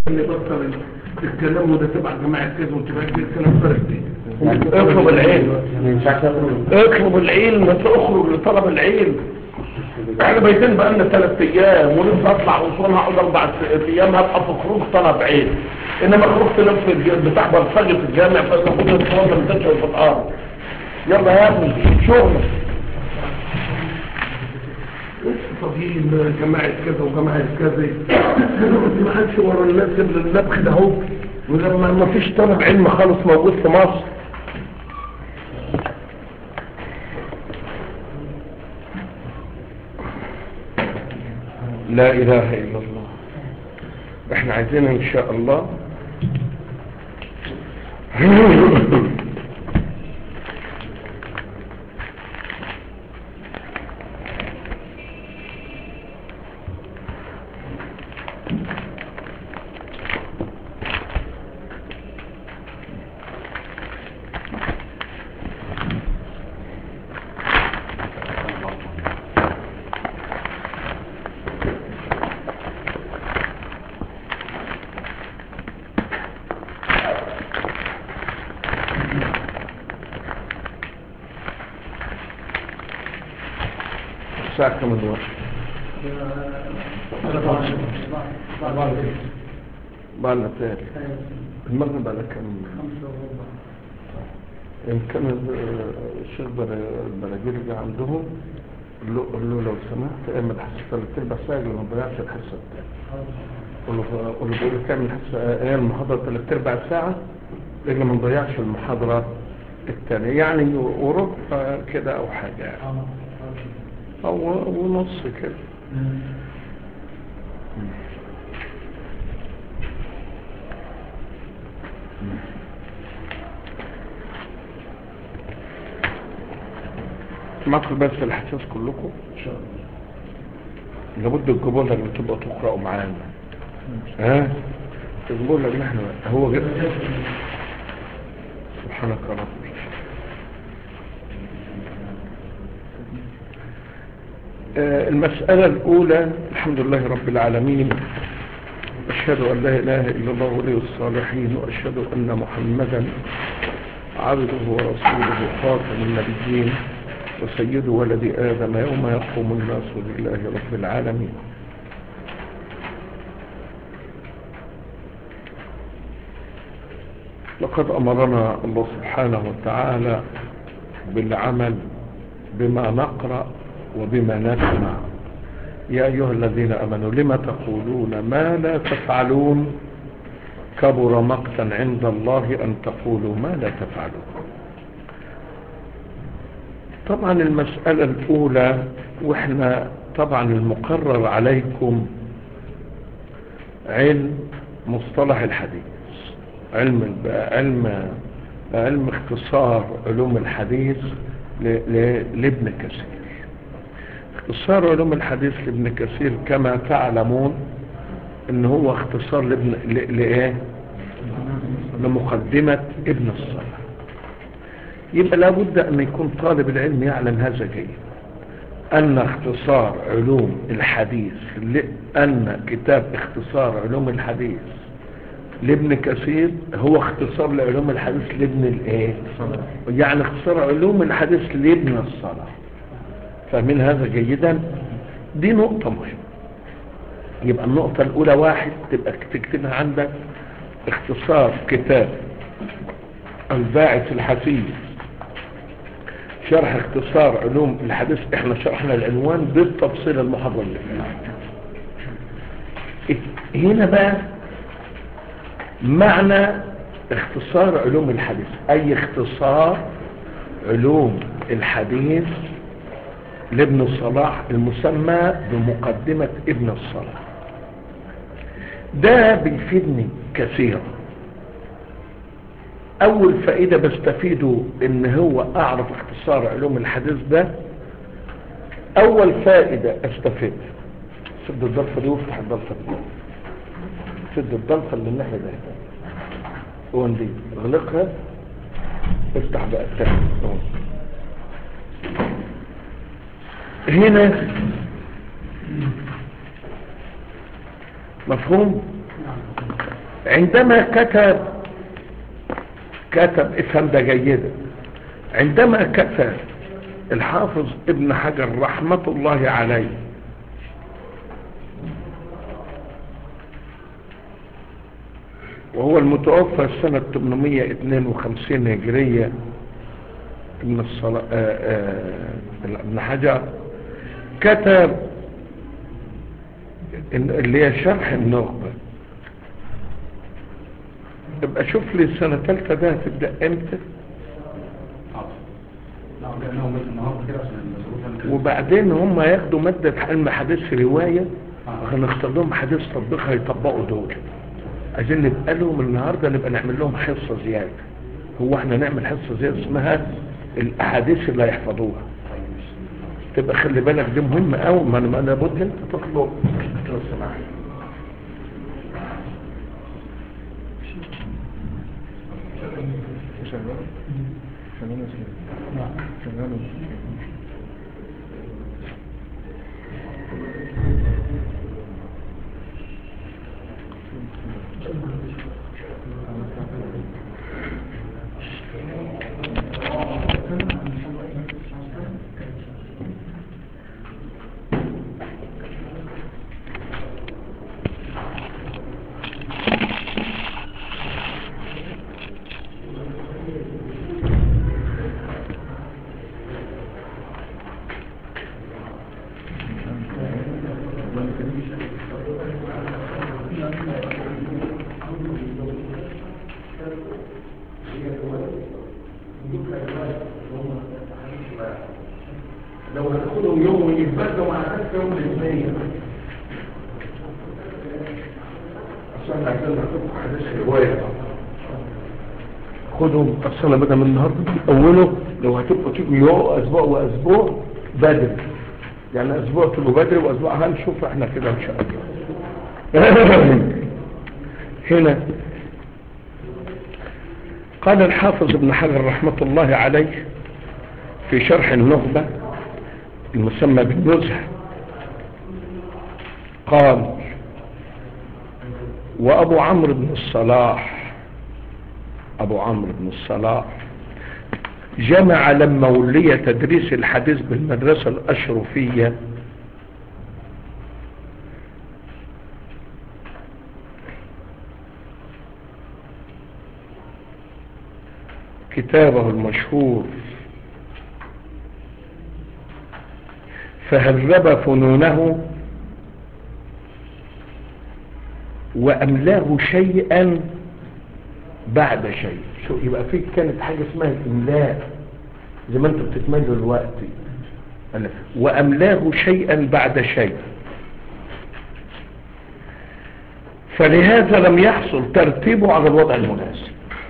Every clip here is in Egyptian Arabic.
اللي بطل الكلام وده تبع جماعة كذا وتبع كذا الكلام فرق دي اطلب العلم ما ينفعش اخرج اطلب العلم انت اخرج لطلب العلم احنا بيتين بقالنا ثلاث ايام ولسه اطلع وصول هقعد اربع ايام هبقى في خروج طلب علم انما خروج تنام في الج- بتاع بلطجي في الجامع فتاخد الصور لما تنشر في الارض يلا يا ابني شغلك طبيعي جماعة كذا وجماعة كذا دلوقتي ما عادش ورا الناس اللي النبخ ده اهو ولما ما فيش طالب علم خالص موجود في مصر لا اله الا الله احنا عايزين ان شاء الله الساعة كم الوقت بقى تاني المغرب بقى كم يمكن الشيخ بر- البراجيل اللي عندهم قال له قال له لو سمحت اعمل حصة ثلاث ارباع ساعة اللي ما تضيعش الحصة التانية قال له قال له بقول لك اعمل حصة ايه المحاضرة ثلاث ارباع ساعة اللي ما نضيعش المحاضرة التانية يعني وربع كده او حاجة يعني او ونص كده معكم بس الحساس كلكم ان شاء الله لابد تجيبوا لنا اللي تبقوا تقرأوا معانا ها تجيبوا لنا ان احنا هو جد سبحانك يا رب آه، المسألة الأولى الحمد لله رب العالمين أشهد أن لا إله إلا الله ولي الصالحين وأشهد أن محمدا عبده ورسوله خاتم النبيين وسيد ولد آدم يوم يقوم الناس لله رب العالمين لقد أمرنا الله سبحانه وتعالى بالعمل بما نقرأ وبما نسمع يا أيها الذين أمنوا لما تقولون ما لا تفعلون كبر مقتا عند الله أن تقولوا ما لا تفعلون طبعا المسألة الأولى وإحنا طبعا المقرر عليكم علم مصطلح الحديث علم الب- علم علم اختصار علوم الحديث ل- ل- لابن كثير اختصار علوم الحديث لابن كثير كما تعلمون ان هو اختصار لابن ل- لايه لمقدمة ابن الصلاة يبقى لابد ان يكون طالب العلم يعلم هذا جيد ان اختصار علوم الحديث لان كتاب اختصار علوم الحديث لابن كثير هو اختصار لعلوم الحديث لابن الايه يعني اختصار علوم الحديث لابن الصلاة فاهمين هذا جيدا دي نقطة مهمة يبقى النقطة الأولى واحد تبقى تكتبها عندك اختصار كتاب الباعث الحثيث شرح اختصار علوم الحديث احنا شرحنا العنوان بالتفصيل المحاضرة اللي فاتت. هنا بقى معنى اختصار علوم الحديث اي اختصار علوم الحديث لابن الصلاح المسمى بمقدمة ابن الصلاح ده بيفيدني كثيرا اول فائدة بستفيده ان هو اعرف اختصار علوم الحديث ده اول فائدة استفيد سد الضلفة دي وافتح الضلفة دي سد الضلفة اللي الناحية ده وان دي اغلقها افتح بقى التاني اهو. هنا مفهوم عندما كتب كتب افهم ده جيدا عندما كتب الحافظ ابن حجر رحمة الله عليه وهو المتوفى سنة 852 هجرية ابن الصلاة ابن حجر كتب اللي هي شرح النخبة ابقى شوف لي السنة ثالثة ده هتبدأ امتى وبعدين هم ياخدوا مادة علم حديث رواية هنختار لهم حديث تطبيق هيطبقوا دول عايزين نبقى لهم النهاردة نبقى نعمل لهم حصة زيادة هو احنا نعمل حصة زيادة اسمها الاحاديث اللي هيحفظوها تبقى خلي بالك دي مهمة قوي ما انا لابد انت تطلب لو سمحت لو هتاخدهم يوم ويتبدلوا مع نفس يوم الاثنين عشان عشان ناخد حديث روايه خدهم اصلا بدل من النهارده اوله لو هتبقوا تيجوا يوم اسبوع واسبوع بدري يعني اسبوع تبقوا بدري واسبوع هنشوف احنا كده ان شاء الله هنا قال الحافظ ابن حجر رحمة الله عليه في شرح النخبة المسمى بالنزهة قال وأبو عمرو بن الصلاح أبو عمرو بن الصلاح جمع لما ولي تدريس الحديث بالمدرسة الأشرفية كتابه المشهور فهذب فنونه وأملاه شيئا بعد شيء شو يبقى في كانت حاجة اسمها الإملاء زي ما انتم بتتملوا الوقت وأملاه شيئا بعد شيء فلهذا لم يحصل ترتيبه على الوضع المناسب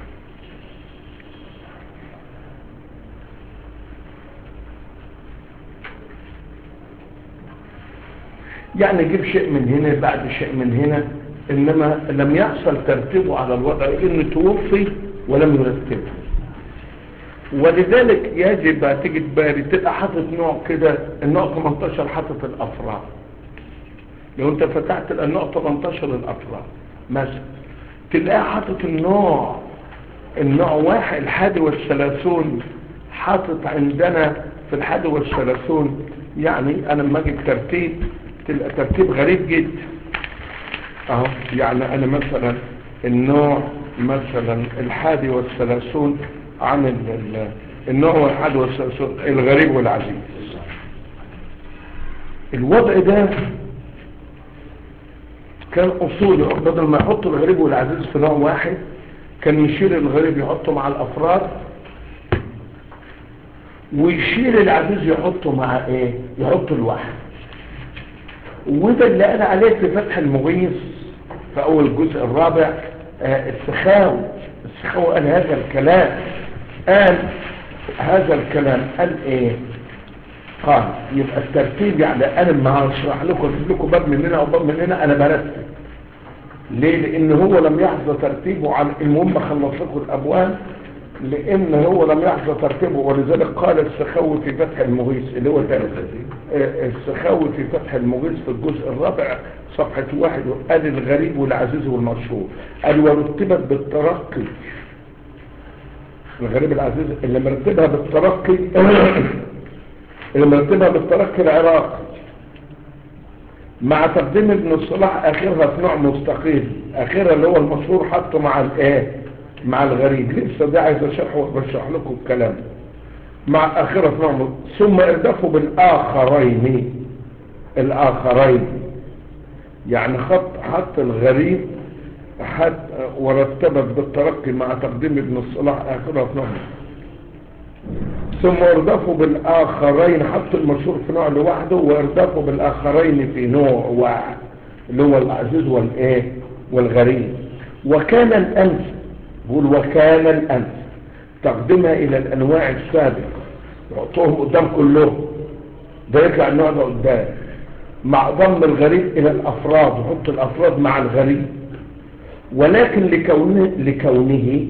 يعني يجيب شيء من هنا بعد شيء من هنا انما لم يحصل ترتيبه على الوضع لانه توفي ولم يرتبه ولذلك يجب تيجي تباري تبقى حاطط نوع كده النوع 18 حاطط الافراد لو انت فتحت النوع 18 الافراد مثلا تلاقيه حاطط النوع النوع واحد الحادي والثلاثون حاطط عندنا في الحادي والثلاثون يعني انا لما اجي الترتيب تبقى ترتيب غريب جدا اهو يعني انا مثلا النوع مثلا الحادي والثلاثون عن ال- النوع الحادي والثلاثون الغريب والعزيز الوضع ده كان اصولي بدل ما يحط الغريب والعزيز في نوع واحد كان يشيل الغريب يحطه مع الافراد ويشيل العزيز يحطه مع ايه يحطه لوحده وده اللي قال عليه في فتح المغيث في اول الجزء الرابع آه السخاوي السخاوي قال هذا الكلام قال هذا الكلام قال ايه قال يبقى الترتيب يعني انا ما هشرح لكم اجيب لكم باب من هنا او باب من هنا انا برتب ليه لان هو لم يحظى ترتيبه عن المهم خلص لكم الابواب لان هو لم يحظى ترتيبه ولذلك قال السخاوي في فتح المغيث اللي هو ثالث آه، السخاوي في فتح المغيث في الجزء الرابع صفحة واحد قال الغريب والعزيز والمشهور قال ورتبت بالترقي الغريب العزيز اللي مرتبها بالترقي اللي مرتبها بالترقي العراقي مع تقديم ابن الصلاح اخرها في نوع مستقيم اخرها اللي هو المشهور حطه مع الايه مع الغريب لسه ده عايز اشرحه وبشرح لكم الكلام مع اخرها في نوع م- ثم اردفوا بالاخرين الاخرين يعني خط حط الغريب حط ورتبت بالترقي مع تقديم ابن الصلاح اخرها في نوع ثم اردفوا بالاخرين حطوا المشهور في نوع لوحده واردفوا بالاخرين في نوع واحد اللي هو العزيز والايه والغريب وكان الانس بقول وكان الانس تقديمها الى الانواع السابقه يحطوهم قدام كلهم ده يطلع النوع ده قدام مع ضم الغريب الى الافراد يحط الافراد مع الغريب ولكن لكونه, لكونه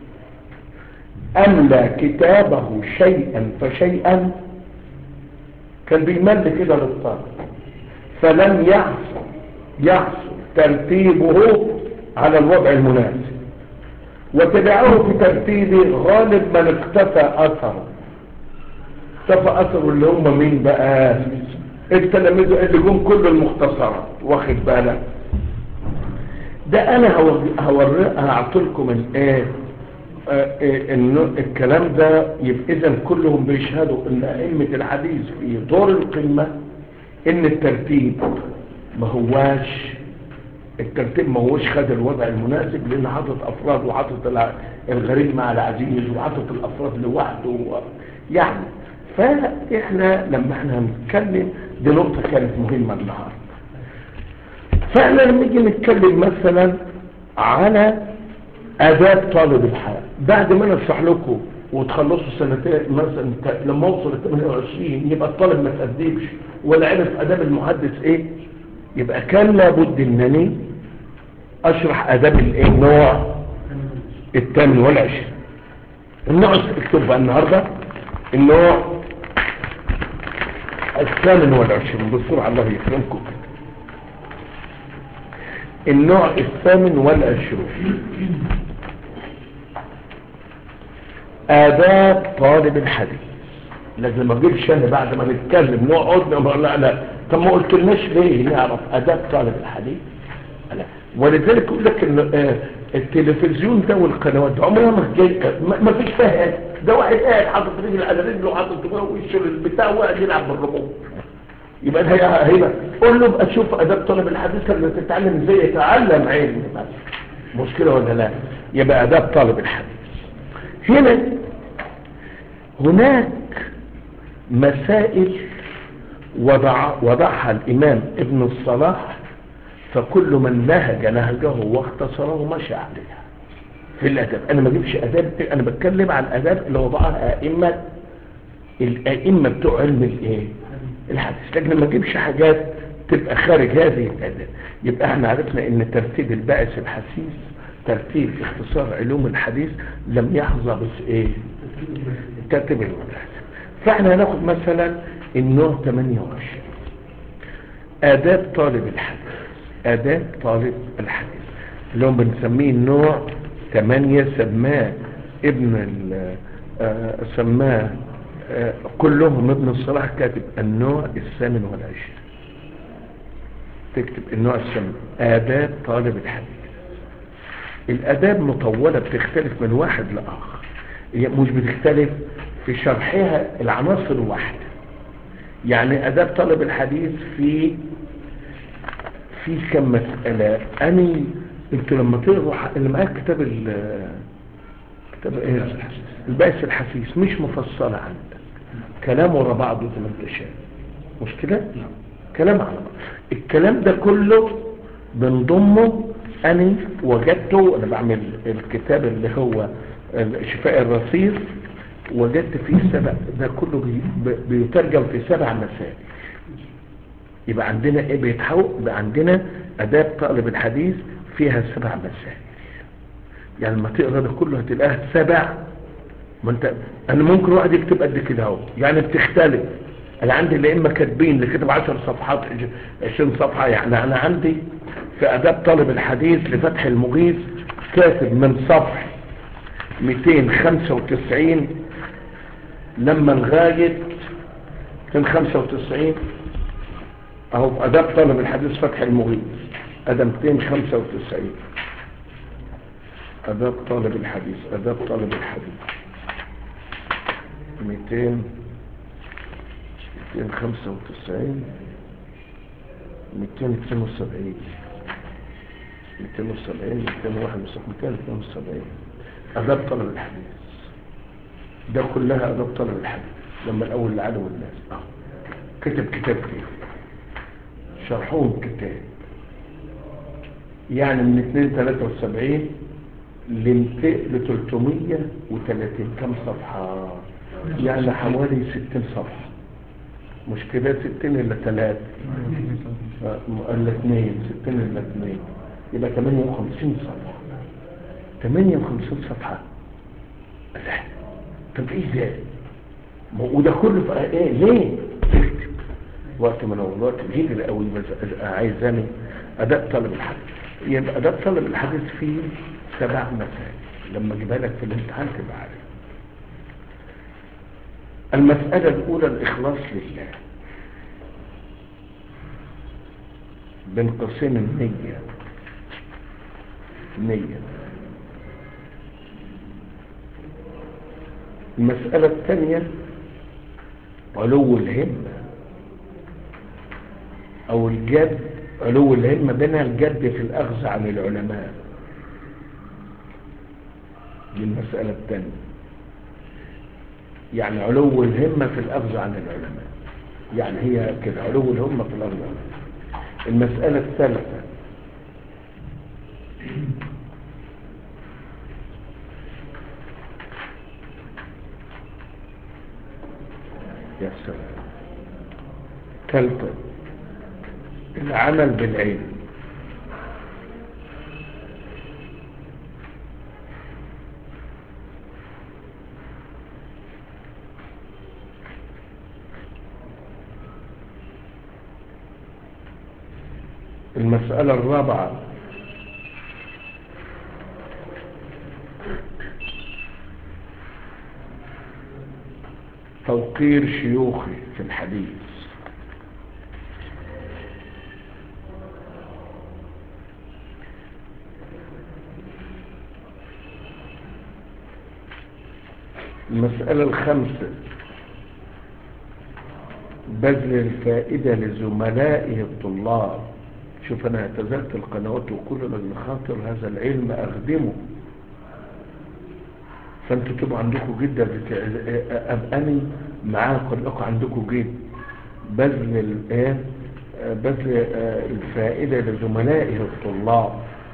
أملى كتابه شيئا فشيئا كان بيمل كده للطالب فلم يحصل يحصل ترتيبه على الوضع المناسب وتبعه في ترتيبه غالب من اختفى أثره اختفى أثره اللي هم مين بقى التلاميذ اللي جم كل المختصرات واخد بالك ده انا هوري هعطلكم الايه انه الكلام ده يبقى اذا كلهم بيشهدوا ان ائمه الحديث في دور القمه ان الترتيب ما هواش الترتيب ما هوش خد الوضع المناسب لان حاطط افراد وحاطط الع- الغريب مع العزيز وحاطط الافراد لوحده و- يعني فاحنا لما احنا هنتكلم دي نقطه كانت مهمه النهارده فاحنا لما نيجي نتكلم مثلا على اداب طالب الحياه بعد ما انا اشرح لكم وتخلصوا سنتين مثلا ت- لما اوصل ل 28 يبقى الطالب ما تأدبش ولا عرف اداب المحدث ايه يبقى كان لابد انني اشرح اداب الايه النوع الثامن والعشرين النوع اكتب بقى النهارده النوع الثامن والعشرين بسرعه الله يكرمكم كده النوع الثامن والعشرون آداب طالب الحديث لازم ما اجيبش انا بعد ما نتكلم نقعد نقول لا لا طب ما قلتلناش ليه نعرف آداب طالب الحديث لا ولذلك يقول لك ان آه، التلفزيون ده والقنوات ده عمرها ما جاي ما ما فيش فيها آداب. ده واحد قاعد حاطط رجل على رجله وحاطط وشه للبتاع وقاعد يلعب بالريموت يبقى هي هيبقى قول له بقى شوف اداب طالب الحديث اللي تتعلم ازاي يتعلم علم بس مشكله ولا لا يبقى اداب طالب الحديث هنا هناك مسائل وضع وضعها الامام ابن الصلاح فكل من نهج نهجه واختصره مشى عليها في الاداب انا ما اجيبش اداب انا بتكلم عن الاداب اللي وضعها ائمه الائمه بتوع علم الايه الحديث لكن ما اجيبش حاجات تبقى خارج هذه الاداب يبقى احنا عرفنا ان ترتيب الباعث الحسيس ترتيب اختصار علوم الحديث لم يحظى بس ايه ترتيب المدرسة فاحنا هناخد مثلا النوع 28 آداب طالب الحديث آداب طالب الحديث اللي هم بنسميه النوع 8 سماه ابن ال- آه، سماه آه، كلهم ابن الصلاح كاتب النوع الثامن والعشرين تكتب النوع الثامن آداب طالب الحديث الآداب مطولة بتختلف من واحد لآخر هي مش بتختلف في شرحها العناصر واحدة يعني آداب طالب الحديث في في كم مسألة أني انتوا لما تقروا ح- اللي معاك كتاب ال كتاب ايه البائس الحسيس مش مفصلة عندك كلام ورا بعضه زي ما انت شايف مش كده؟ كلام على بعض الكلام ده كله بنضمه أنا وجدته أنا بعمل الكتاب اللي هو شفاء الرصيف وجدت فيه سبع ده كله بي بي- بيترجم في سبع مسائل يبقى عندنا ايه بيتحول يبقى عندنا اداب طالب الحديث فيها سبع مسائل يعني لما تقرا ده كله هتلاقيها سبع ما انت انا ممكن واحد يكتب قد كده اهو يعني بتختلف انا عندي اللي اما كاتبين اللي كتب 10 صفحات 20 صفحه يعني انا عندي في اداب طالب الحديث لفتح المغيث كاتب من صفحه 295 لما لغايه 295 اهو في اداب طالب الحديث فتح المغيث ادم 295 اداب طالب الحديث اداب طالب الحديث 200 295 272 270 271 272 اداب طالب الحديث ده كلها اداب طالب الحديث لما الاول العالم والناس اه كتب كتاب فيه شرحوه كتاب يعني من 273 ل 330 كم صفحة يعني حوالي 60 صفحة مش كده 60 الا 3 الا 2 60 الا 2 يبقى 58 صفحة 58 صفحة لا طب ايه ده ما هو- وده كله في ايه ليه اكتب وقت من الوقت جيد قوي بس عايزاني اداء طالب الحديث يبقى اداء طالب الحديث فيه سبع مسائل لما اجيبها لك في الامتحان تبقى عارف المسألة الأولى الإخلاص لله بين قوسين النية نية المسألة الثانية علو الهمة أو الجد علو الهمة بينها الجد في الأخذ عن العلماء دي المسألة الثانية يعني علو الهمة في الأخذ عن العلماء يعني هي كده علو الهمة في الأخذ عن العلماء المسألة الثالثة يا سلام ثالثة العمل بالعلم المسألة الرابعة توقير شيوخي في الحديث المسألة الخامسة بذل الفائدة لزملائه الطلاب شوف أنا اعتزلت القنوات وكل من خاطر هذا العلم أخدمه فانتوا تبقوا عندكم جدا أبقاني معاكم الأقع عندكم جد بذل الآن بذل آه، الفائدة لزملائه الطلاب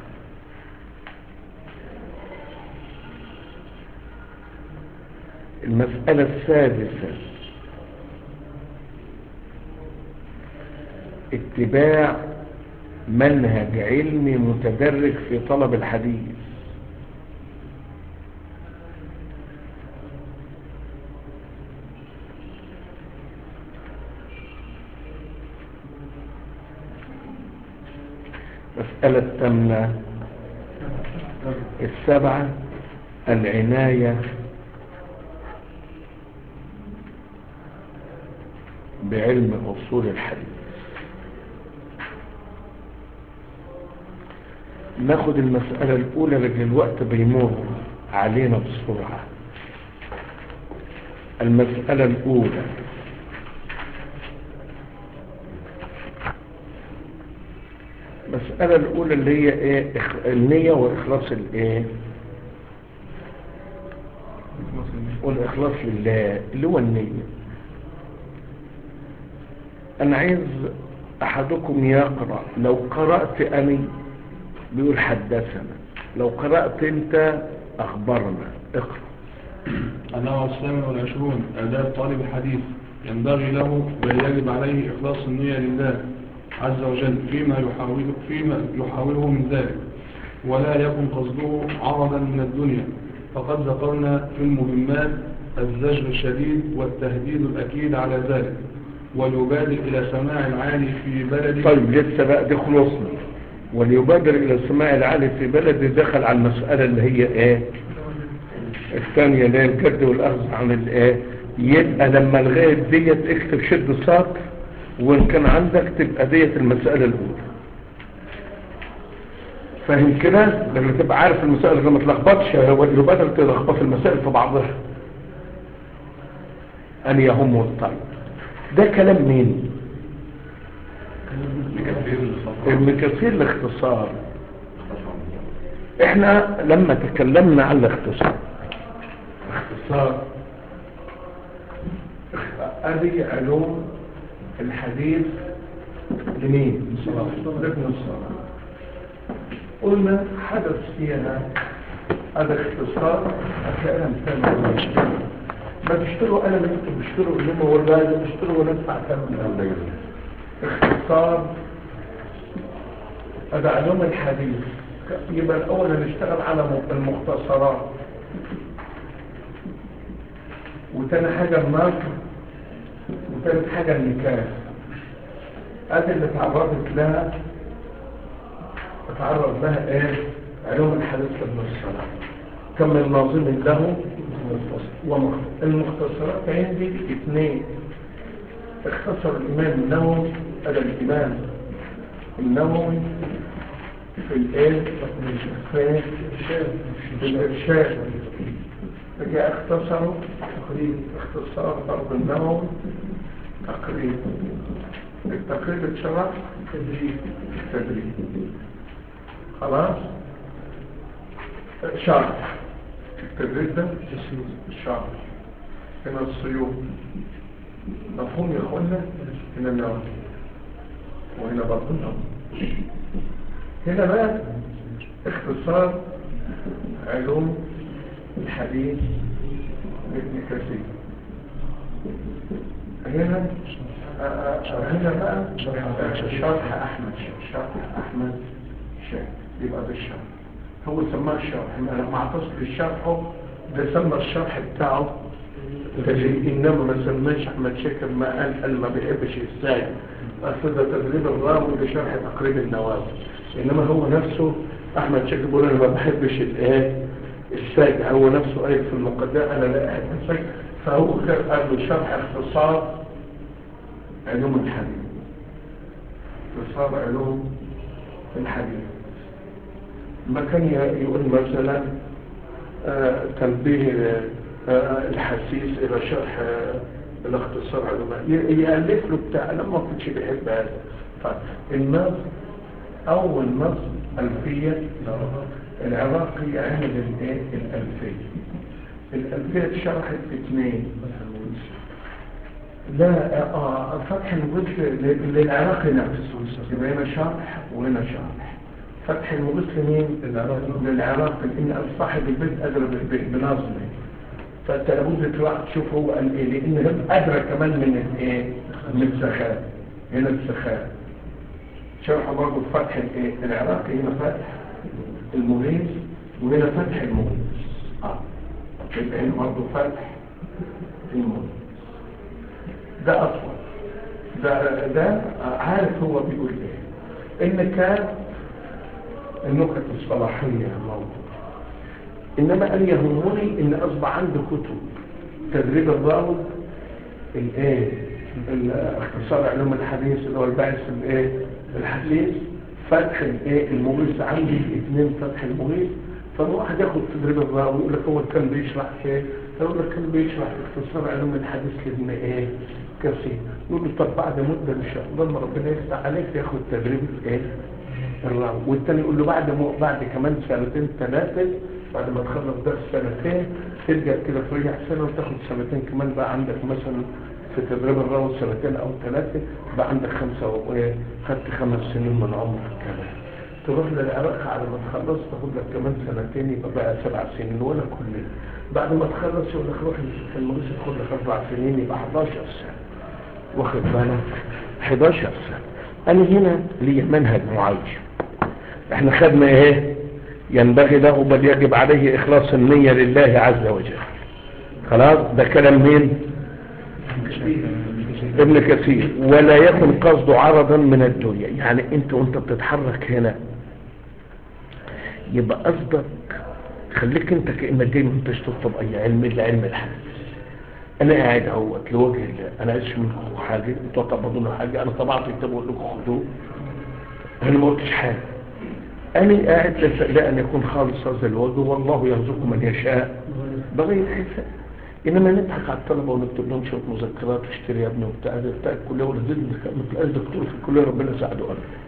المسألة السادسة اتباع منهج علمي متدرج في طلب الحديث مسألة الثامنة السبعة العناية بعلم أصول الحديث ناخد المسألة الأولى لأن الوقت بيمر علينا بسرعة المسألة الأولى المسألة الأولى اللي هي إيه إخ- النية وإخلاص الإيه والإخلاص لله اللي هو النية أنا عايز أحدكم يقرأ لو قرأت أني بيقول حدثنا لو قرأت أنت أخبرنا اقرأ النوع الثامن والعشرون آداب طالب الحديث ينبغي له بل يجب عليه إخلاص النية لله عز وجل فيما يحاول فيما يحاوله من ذلك ولا يكن قصده عرضا من الدنيا فقد ذكرنا في المهمات الزجر الشديد والتهديد الأكيد على ذلك وليبادر إلى سماع العالي في بلد طيب لسه بقى دي خلصنا وليبادر الى السماع العالي في بلد دخل على المسألة اللي هي ايه الثانية اللي هي الجد والاخذ عن الايه يبقى لما الغاية ديت اكتب شد ساق وان كان عندك تبقى ديت المسألة الاولى فاهم كده لما تبقى عارف المسائل اللي ما تلخبطش وليبادر تلخبط المسائل في بعضها ان يهم الطيب ده كلام مين ابن كثير الاختصار احنا لما تكلمنا عن الاختصار اختصار ادي علوم الحديث لمين لابن الصلاة قلنا حدث فيها هذا اختصار هتلاقيها مثال ما تشتروا قلم انتوا بتشتروا قلم ولا بتشتروا ندفع كم اختصار هذا علوم الحديث يبقى الاول هنشتغل على المختصرات وتاني حاجة النصر وتالت حاجة النكاح هذه اللي تعرضت لها تعرض لها ايه علوم الحديث ابن الصلاة كم من ناظم له المختصرات عندي اثنين اختصر الامام النووي هذا الامام النووي في الايه في في الارشاد فجاء اختصروا تقريب اختصار ضرب النووي تقريب التقريب اتشرح تدريب تدريب خلاص شرح التدريب ده الشرح هنا الصيوم مفهوم يا اخوانا هنا النوم وهنا برضه النوم هنا بقى اختصار علوم الحديث لابن كثير هنا هنا بقى شرح احمد شرح احمد شاك يبقى ده الشرح هو سماه الشرح ما اعتص بالشرح ده سمى الشرح بتاعه تجريب انما ما سماش احمد شاكر ما قال قال ما بيحبش الساي اصل ده تدريب الراوي لشرح تقريب النوازل انما هو نفسه احمد شاكر بيقول انا ما بحبش الايه الساج هو نفسه قايل في المقدمه انا لا احب الساج فهو قال له شرح اختصار علوم الحديث اختصار علوم الحديث ما كان يقول مثلا آه تنبيه آه الحسيس الى شرح آه الاختصار علوم يألف له بتاع لما ما كنتش بيحب هذا فالنص اول نص الفية العراقي عمل الايه الالفية الالفية اتشرحت في اثنين لا اه فتح المغيث للعراقي نفسه يبقى هنا شرح وهنا شرح فتح المغيث لمين للعراقي لان صاحب البيت ادرى بالبيت بنظمه فانت لابد تروح تشوف هو قال ايه لان هم ادرى كمان من الايه من السخاء هنا السخاء شرح برضه فتح الايه العراقي هنا فتح المغيث وهنا فتح المغيث اه يبقى هنا برضه فتح المغيث ده اطول ده ده عارف هو بيقول ايه ان كان النكت الصلاحيه موجوده انما ان يهمني ان اصبح عندي كتب تدريب الراوي الايه اختصار علوم الحديث اللي هو الباحث الايه الحديث فتح الايه المغيث عندي اثنين فتح المغيث فالواحد ياخد تدريب الراوي يقول لك هو كان بيشرح ايه يقول لك كان بيشرح اختصار علوم الحديث لابن ايه كثير يقول له طب بعد مده ان شاء الله لما ربنا يفتح عليك ياخد تدريب الايه الراوي والتاني يقول له بعد م... بعد كمان سنتين ثلاثه بعد ما تخلص درس سنتين ترجع كده ترجع سنه وتاخد سنتين كمان بقى عندك مثلا في تدريب الراوي سنتين او ثلاثه بقى عندك خمسه وايه خدت خمس سنين من عمرك كمان تروح للعراق على ما تخلص تاخد لك كمان سنتين يبقى بقى سبع سنين ولا كل بعد ما تخلص يقول لك روح في المدرسه تاخد لك اربع سنين يبقى 11 سنه واخد بالك 11 سنه انا هنا لي منهج معين احنا خدنا ايه ينبغي له بل يجب عليه اخلاص النية لله عز وجل خلاص ده كلام مين ابن كثير ولا يكن قصده عرضا من الدنيا يعني انت وانت بتتحرك هنا يبقى قصدك خليك انت كانك جاي من انتش تطلب اي علم الا علم الحديث انا قاعد اهوت لوجه الله انا عايز منكم حاجه انتوا تقبضوا حاجه انا طبعا كتاب اقول لكم خدوه انا ما قلتش حاجه انا قاعد لا ان يكون خالص هذا الوجه والله يرزق من يشاء بغير حساب انما نضحك على الطلبه ونكتب لهم شويه مذكرات اشتري يا ابني وبتاع ده بتاع الكليه ولا زيد ما تلاقيش دكتور في الكليه ربنا يساعده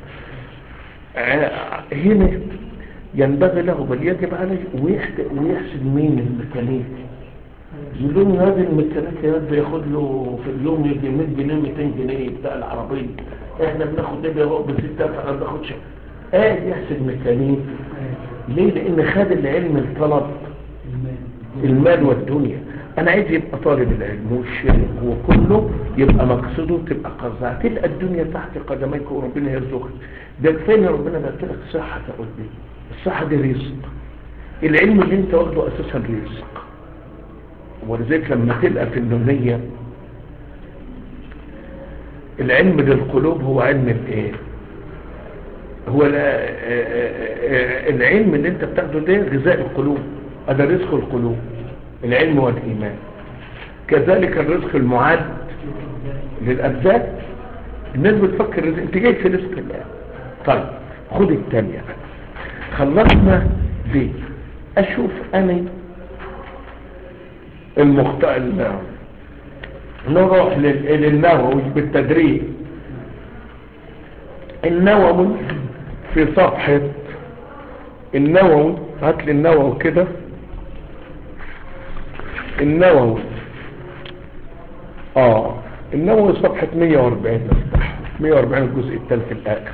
انا هنا ينبغي له بل يجب عليه ويحسب مين الميكانيكي يقولون هذا الميكانيكي هذا ياخد له في اليوم يجي 100 جنيه 200 جنيه بتاع العربيه احنا بناخد ده هو ب 6000 انا ما باخدش قاعد يحسب ميكانيكي ليه لان خد العلم الطلب المال والدنيا انا عايز يبقى طالب العلم والشرك وكله يبقى مقصده تبقى قرزة تلقى الدنيا تحت قدميك وربنا يرزقك ده كفايه ربنا بقى لك صحه تقول دي الصحه دي رزق العلم اللي انت واخده اساسا رزق ولذلك لما تلقى في النونية العلم للقلوب هو علم الايه هو العلم اللي انت بتاخده ده غذاء القلوب هذا رزق القلوب العلم والإيمان كذلك الرزق المعد للأبدان الناس بتفكر رزق انت جاي في رزق الله طيب خد التانية خلصنا دي اشوف انا المختار نروح للنووي بالتدريب النووي في صفحة النووي هات لي النووي كده النووي اه النووي صفحة 140 نفتح 140 الجزء الثالث الاخر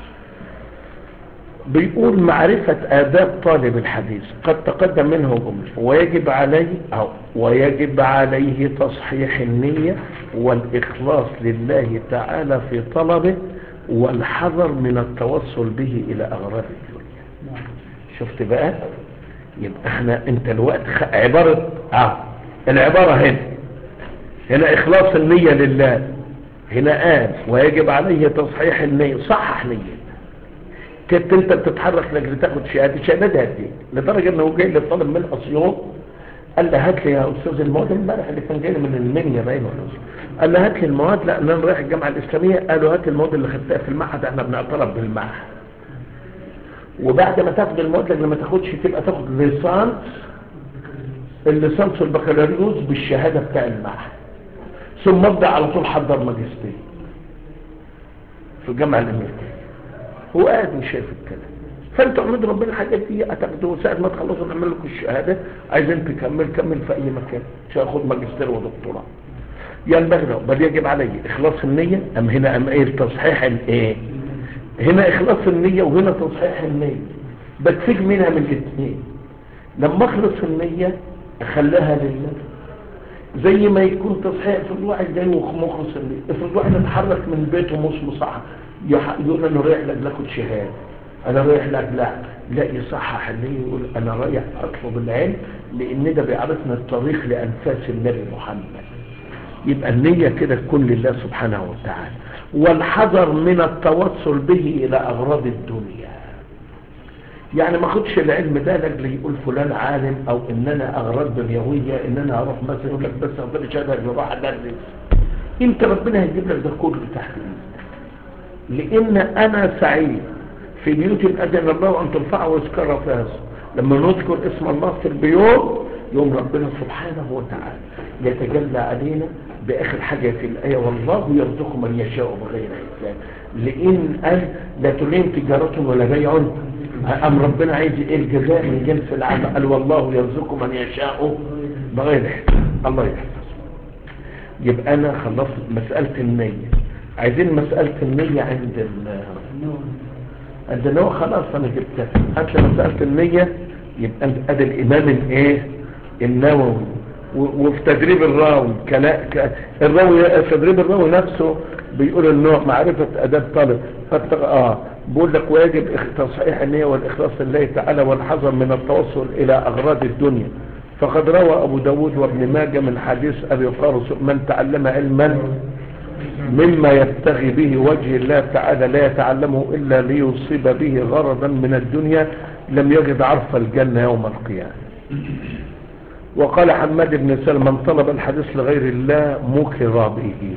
بيقول معرفة آداب طالب الحديث قد تقدم منه جملة ويجب عليه أو ويجب عليه تصحيح النية والإخلاص لله تعالى في طلبه والحذر من التوصل به إلى أغراض الدنيا شفت بقى يبقى احنا انت الوقت عبارة اه العبارة هنا هنا إخلاص النية لله هنا قال ويجب عليه تصحيح النية صحح نية كنت انت بتتحرك لاجل تاخد شهاده شهادتها قد لدرجه انه جاي للطالب من اسيوط قال له هات لي يا استاذ المواد امبارح اللي كان جاي من المنيا باين ولا قال له هات لي المواد لا انا رايح الجامعه الاسلاميه قالوا هات المواد اللي خدتها في المعهد احنا بنعترف بالمعهد وبعد ما تاخد المواد اللي ما تاخدش تبقى تاخد ليسانس الليسانس والبكالوريوس بالشهاده بتاع المعهد ثم ابدا على طول حضر ماجستير في الجامعه الامريكيه هو قاعد مش شايف الكلام فانتوا اعمدوا ربنا الحاجات دي هتاخدوا ساعه ما تخلصوا نعمل لكم الشهاده عايزين تكمل كمل في اي مكان مش هاخد ماجستير ودكتوراه ينبغي له بل يجب علي اخلاص النيه ام هنا ام ايه تصحيح الايه هنا اخلاص النيه وهنا تصحيح النيه بكفيك منها من الاثنين لما اخلص النيه اخليها لله زي ما يكون تصحيح في الواحد جاي ومخلص النيه افرض واحد اتحرك من بيته مش مصحح يقول انا رايح لك لاخد شهاده انا رايح لك لا لا يصحح النية يقول انا رايح اطلب العلم لان ده بيعرفنا الطريق لانفاس النبي محمد يبقى النية كده تكون لله سبحانه وتعالى والحذر من التوصل به الى اغراض الدنيا يعني ما اخدش العلم ده لاجل يقول فلان عالم او ان انا اغراض دنيويه ان انا اروح مثلا يقول لك بس ربنا شهاده راح ادرس انت ربنا هيجيب لك ده كله تحت ايدك لان انا سعيد في بيوت اذن الله ان ترفع ويذكر فيها لما نذكر اسم الله في البيوت يوم ربنا سبحانه وتعالى يتجلى علينا باخر حاجه في الايه والله يرزق من يشاء بغير حساب لان قال لا تلين تجاره ولا بيع ام ربنا عايز ايه الجزاء من جنس العمل قال والله يرزق من يشاء بغير حساب الله يحفظ يبقى انا خلصت مساله النيه عايزين مساله النيه عند ال عند النوع خلاص انا جبتها هات لي مساله النيه يبقى انت ادي الامام الايه النووي وفي تدريب الراوي كلا ك... الراوي في تدريب الراوي نفسه بيقول النوع معرفة اداب طالب فت... اه بيقول لك واجب تصحيح النية والاخلاص لله تعالى والحذر من التوصل الى اغراض الدنيا فقد روى ابو داود وابن ماجه من حديث ابي قارص من تعلم علما مما يبتغي به وجه الله تعالى لا يتعلمه إلا ليصيب به غرضا من الدنيا لم يجد عرف الجنة يوم القيامة وقال حماد بن سلم من طلب الحديث لغير الله مكر به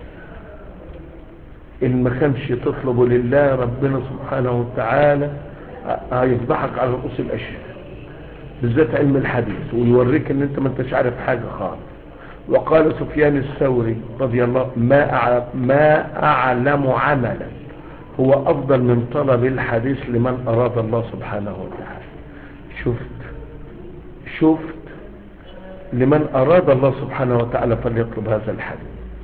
إن ما كانش تطلبه لله ربنا سبحانه وتعالى هيفضحك على رؤوس الأشياء بالذات علم الحديث ويوريك ان انت ما انتش عارف حاجة خالص وقال سفيان الثوري رضي الله ما أع- ما اعلم عملا هو افضل من طلب الحديث لمن اراد الله سبحانه وتعالى شفت شفت لمن اراد الله سبحانه وتعالى فليطلب هذا الحديث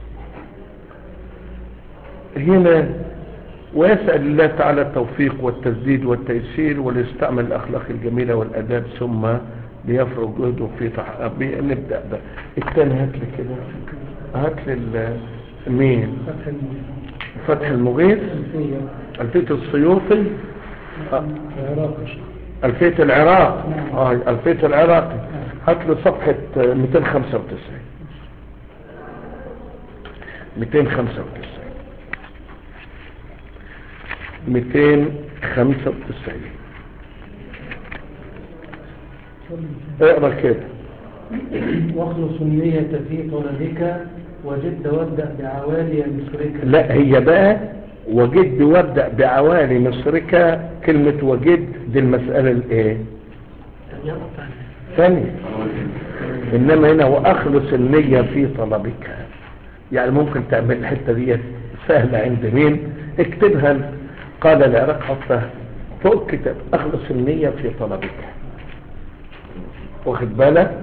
هنا ويسأل الله تعالى التوفيق والتسديد والتيسير وليستعمل الأخلاق الجميلة والأداب ثم ليفرغ جهده في تحقيق نبدأ بقى الثاني هات لي كده هات لي ال- مين فتح المغيث فتح المغيث الفية ألفية السيوطي آه، العراق ألفية العراق اه ألفية العراقي هات لي صفحة آه، 295 295 295 اقرا كده واخلص النية في طلبك وجد وابدأ بعوالي مصرك لا هي بقى وجد وابدأ بعوالي مصرك كلمة وجد دي المسألة الايه ثانية انما هنا واخلص النية في طلبك يعني ممكن تعمل الحتة دي سهلة عند مين اكتبها قال العراق حطها فوق كتاب اخلص النية في طلبك واخد بالك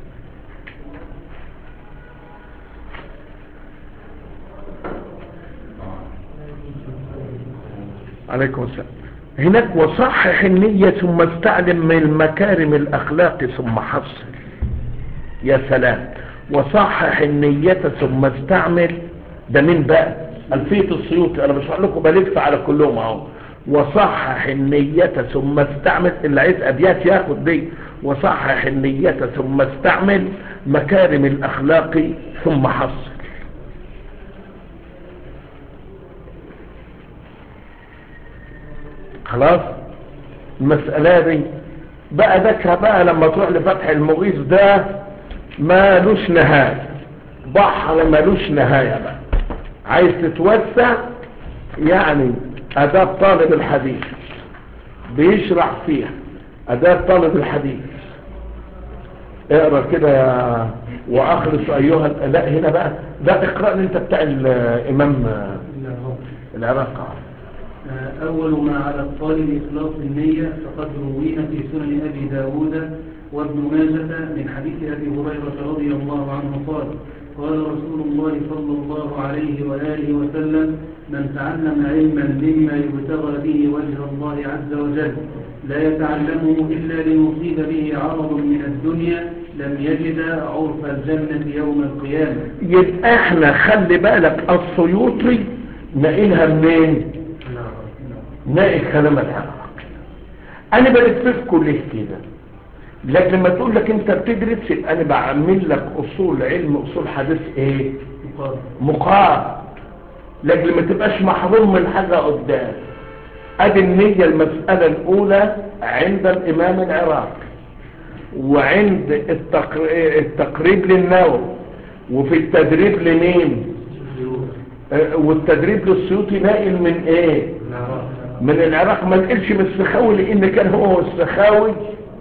عليكم السلام هناك وصحح النية ثم استعلم من المكارم الأخلاق ثم حصل يا سلام وصحح النية ثم استعمل ده مين بقى ألفية السيوطي أنا بشرح لكم بلف على كلهم أهو وصحح النية ثم استعمل اللي عايز أبيات ياخد دي وصحح النية ثم استعمل مكارم الأخلاق ثم حصل خلاص المسألة دي بقى ذكر بقى لما تروح لفتح المغيث ده مالوش نهاية بحر مالوش نهاية بقى عايز تتوسع يعني أداب طالب الحديث بيشرح فيها أداب طالب الحديث اقرا كده يا واخلص ايها ال- لا هنا بقى ده اقرا لي انت بتاع الامام العراق أول ما على الطالب إخلاص النية فقد روينا في سنن أبي داود وابن ماجة من حديث أبي هريرة رضي الله عنه قال قال رسول الله صلى الله عليه وآله وسلم من تعلم علما مما يبتغى به وجه الله عز وجل لا يتعلمه إلا ليصيب به عرض من الدنيا لم يجد عرف الجنة يوم القيامة يبقى احنا خلي بالك السيوطي نقلها منين ناقل كلام العراق انا بلففكم ليه كده لكن لما تقول لك انت بتدرس يبقى انا بعمل لك اصول علم اصول حديث ايه مقارنة مقارن لكن لما تبقاش محروم من حاجة قدام ادي النية المسألة الاولى عند الامام العراقي وعند التقر... التقريب للنووي وفي التدريب لمين آه، والتدريب للسيوطي ناقل من ايه من العراق ما نقلش من السخاوي لان كان هو والسخاوي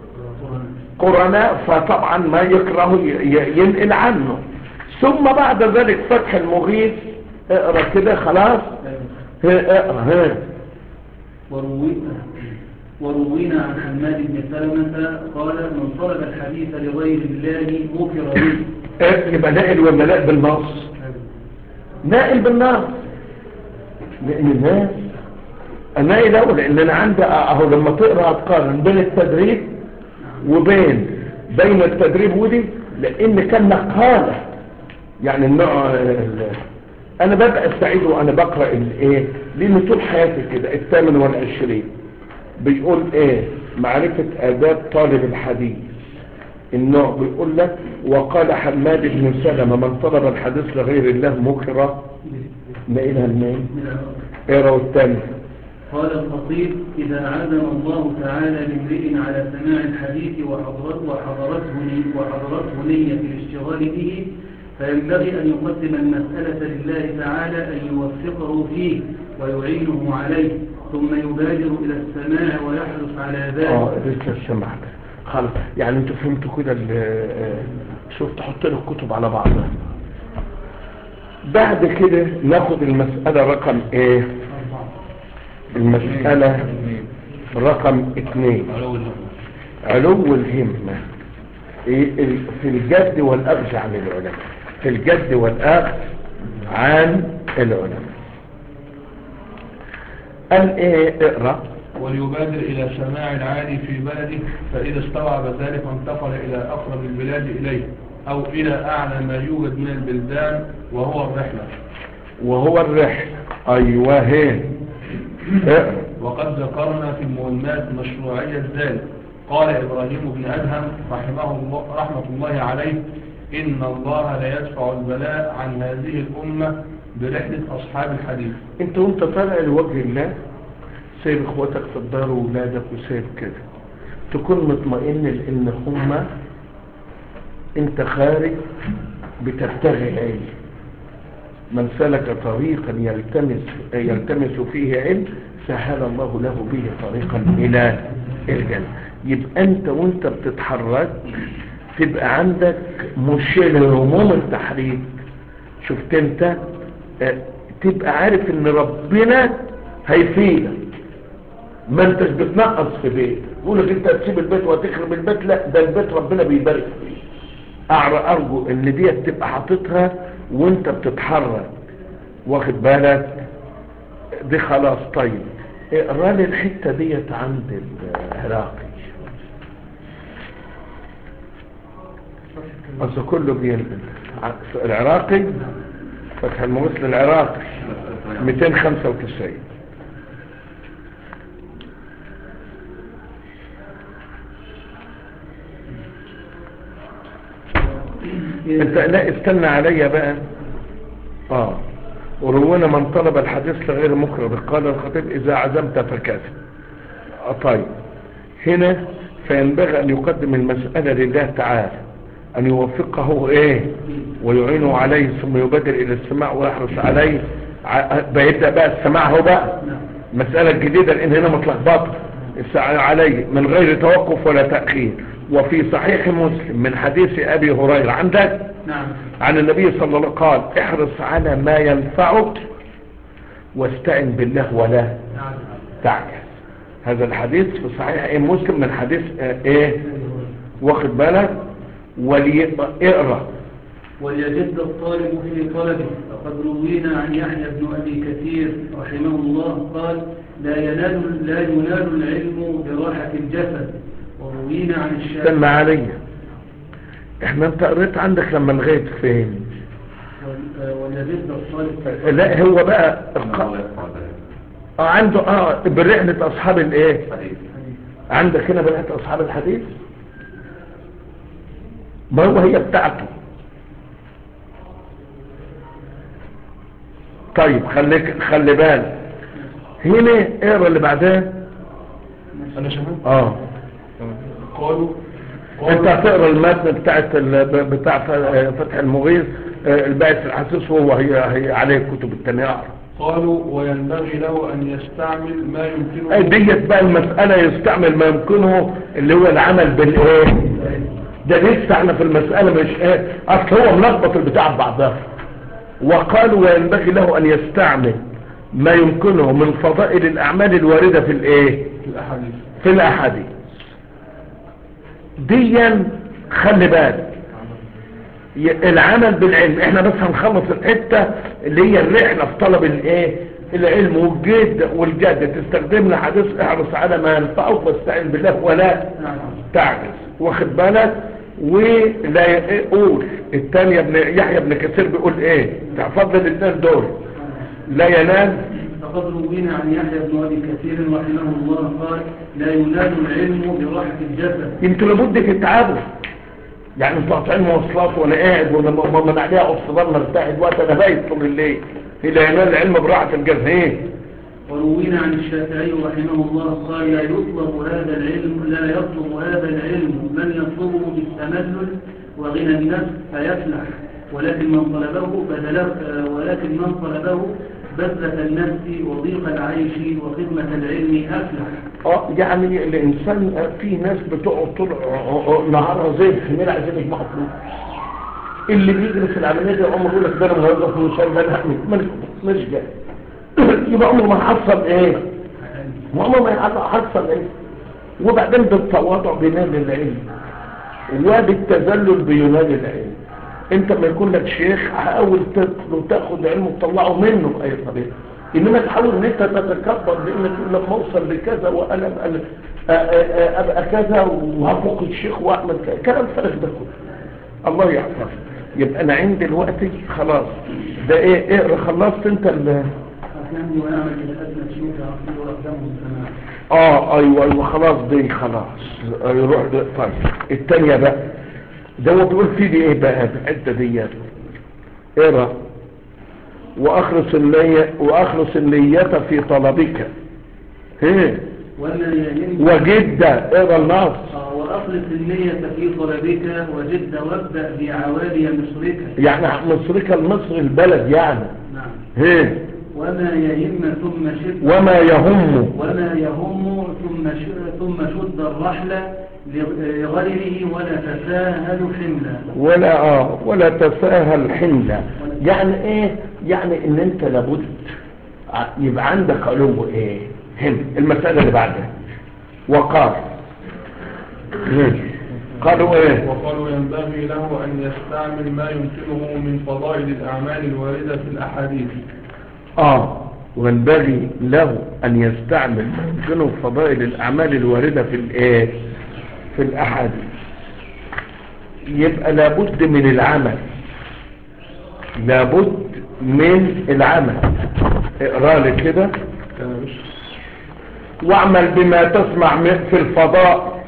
قرناء فطبعا ما يكره ي- ي- ينقل عنه ثم بعد ذلك فتح المغيث اقرا كده خلاص ها، اقرا ها وروينا وروينا عن حماد بن سلمة قال من طلب الحديث لغير الله مكر به إيه، يبقى ناقل ولا لا بالنص ناقل بالنص لان الناس ناقل اول لان انا عندي اهو لما تقرا هتقارن بين التدريب وبين بين التدريب ودي لان كان نقاله يعني النوع ال- انا ببقى سعيد وانا بقرا الايه لان طول حياتي كده الثامن والعشرين بيقول ايه معرفه اداب طالب الحديث النوع بيقول لك وقال حماد بن سلمة من طلب الحديث لغير الله مكره نقلها منين من العراق اقرا الثاني قال الخطيب إذا عزم الله تعالى لامرئ على سماع الحديث وحضرته وحضرته ني- وحضرته نية الاشتغال به فينبغي أن يقدم المسألة لله تعالى أن يوفقه فيه ويعينه عليه ثم يبادر إلى السماع ويحرص على اه ذلك لسه سمعت خلاص يعني انتوا فهمتوا كده ال- آه، شوف تحط له الكتب على بعضها بعد كده ناخد المسألة رقم ايه المسألة رقم اتنين علو الهمة إيه ال- في الجد والأخذ عن العلماء في الجد والأخذ عن العلماء قال ايه اقرأ وليبادر إلى سماع العالي في بلده فإذا استوعب ذلك انتقل إلى أقرب البلاد إليه أو إلى أعلى ما يوجد من البلدان وهو الرحلة وهو الرحل ايوه هين اقرأ وقد ذكرنا في المهمات مشروعية ذلك قال إبراهيم بن أدهم رحمه الله رحمة الله عليه إن الله لا يدفع البلاء عن هذه الأمة برحلة أصحاب الحديث انت وانت طالع لوجه الله سايب اخواتك في الدار وولادك وسايب كده تكون مطمئن لان هما انت خارج بتبتغي العلم من سلك طريقا يلتمس يلتمس فيه علم سهل الله له به طريقا الى الجنه يبقى انت وانت بتتحرك تبقى عندك مشكله هموم التحريك شفت انت اه، تبقى عارف ان ربنا هيفيدك ما انتش بتنقص في بيت يقول لك انت هتسيب البيت وهتخرب البيت لا ده البيت ربنا بيبارك فيه أعر- ارجو ان دي تبقى حاططها وانت بتتحرك واخد بالك دي خلاص طيب اقرا لي الحته ديت عند العراقي اصل كله بينقل ع- العراقي فتح المغيث العراقي 295 انت لا استنى عليا بقى اه ورونا من طلب الحديث لغير مكره قال الخطيب اذا عزمت فكذا آه طيب هنا فينبغي ان يقدم المسألة لله تعالى ان يوفقه ايه ويعينه عليه ثم يبادر الى السماع ويحرص عليه ع- بيبدأ بقى السماع هو بقى مسألة جديدة لان هنا متلخبطه السعي عليه من غير توقف ولا تأخير وفي صحيح مسلم من حديث ابي هريرة عندك نعم عن النبي صلى الله عليه وسلم قال احرص على ما ينفعك واستعن بالله ولا نعم تعجز هذا الحديث في صحيح ايه مسلم من حديث آه، ايه واخد بالك وليقرا وليجد الطالب في طلبه فقد روينا عن يحيى بن أبي كثير رحمه الله قال لا ينال, لا ينال العلم براحة الجسد وروينا عن الشافعي استنى عليا احنا انت قريت عندك لما لغايه فين وال- وليجد الطالب في لا هو بقى الق- اه عنده اه برحله اصحاب الايه عندك هنا برحله اصحاب الحديث ما هو هي بتاعته طيب خليك خلي بالك هنا اقرا اللي بعدها أنا شاهد اه قالوا انت قالوا هتقرا المتن بتاعت ال- بتاع ف- فتح المغيث آه، الباعث الحسيس وهو هي, هي عليه الكتب التانية اقرا قالوا وينبغي له أن يستعمل ما يمكنه أي ديت بقى المسألة يستعمل ما يمكنه اللي هو العمل بالايه ده لسه احنا في المسألة مش ايه اصل هو ملخبط البتاع ببعضها وقالوا وينبغي له ان يستعمل ما يمكنه من فضائل الاعمال الواردة في الايه في الأحاديث في الاحاديث ديا خلي بالك ي- العمل بالعلم احنا بس هنخلص الحتة اللي هي الرحلة في طلب الايه العلم والجد والجد تستخدم لنا حديث احرص على ما ينفعك واستعين بالله ولا نعم تعجز واخد بالك ولا يقول الثاني ابن يحيى بن كثير بيقول ايه تحفظ الاثنين دول لا ينال فقد روينا عن يحيى بن أبي كثير رحمه الله قال لا ينال العلم براحة الجسد انتوا لابد تتعبوا يعني انتوا قاطعين مواصلات وانا قاعد وانا م- م- من عليها اصدار مرتاح دلوقتي انا بايت طول الليل إلى ينال العلم براحة الجزء وروينا عن الشافعي رحمه الله قال لا يطلب هذا العلم لا يطلب هذا العلم من يطلبه بالتملل وغنى النفس فيفلح ولكن من طلبه بدل ولكن من طلبه بذلة النفس وضيق العيش وخدمة العلم أفلح اه يعني الانسان في ناس بتقعد طول نهارها زي الخمير عايزين يجمعوا فلوس اللي بيدرس العمليه دي عمره يقول لك ده انا موظف ومش ده انا هعمل مش مش جاي يبقى عمره ما هيحصل ايه؟ عمره ما هيحصل ايه؟ وبعدين بالتواضع بينال العلم وبالتذلل بينال العلم انت ما يكون لك شيخ حاول تاخد علم وتطلعه منه باي طريقه انما تحاول ان انت تتكبر بانك لما اوصل لكذا وانا ابقى, أبقى كذا وهفوق الشيخ واعمل كذا كلام فارغ ده كله الله يحفظ يبقى انا عندي دلوقتي خلاص ده ايه اقرا خلصت انت ال أفلامي وأعمل إلى أدنى شيوخ عقلي وأقدمهم سماع اه ايوه ايوه خلاص دي خلاص يروح ده طيب التانية بقى ده هو بيقول في دي ايه بقى في الحته ديت اقرا واخلص النية واخلص النية في طلبك ايه وما يهم وجد اقرا النص آه، وأخلص النية في طلبك وجد وابدأ بعوالي مصرك يعني مصرك المصر البلد يعني نعم ايه وما يهم ثم شد وما يهم وما يهم ثم ش- ثم شد الرحل لغيره ولا تساهل حملا ولا اه ولا تساهل حملا يعني ايه يعني ان انت لابد ع- يبقى عندك علو ايه هم المسألة اللي بعدها وقال مم. قالوا ايه وقالوا ينبغي له أن يستعمل ما يمكنه من فضائل الأعمال الواردة في الأحاديث اه وينبغي له ان يستعمل ما يمكنه فضائل الاعمال الواردة في الايه في الاحاديث يبقى لابد من العمل لابد من العمل اقرا لي كده واعمل بما تسمع من- في الفضاء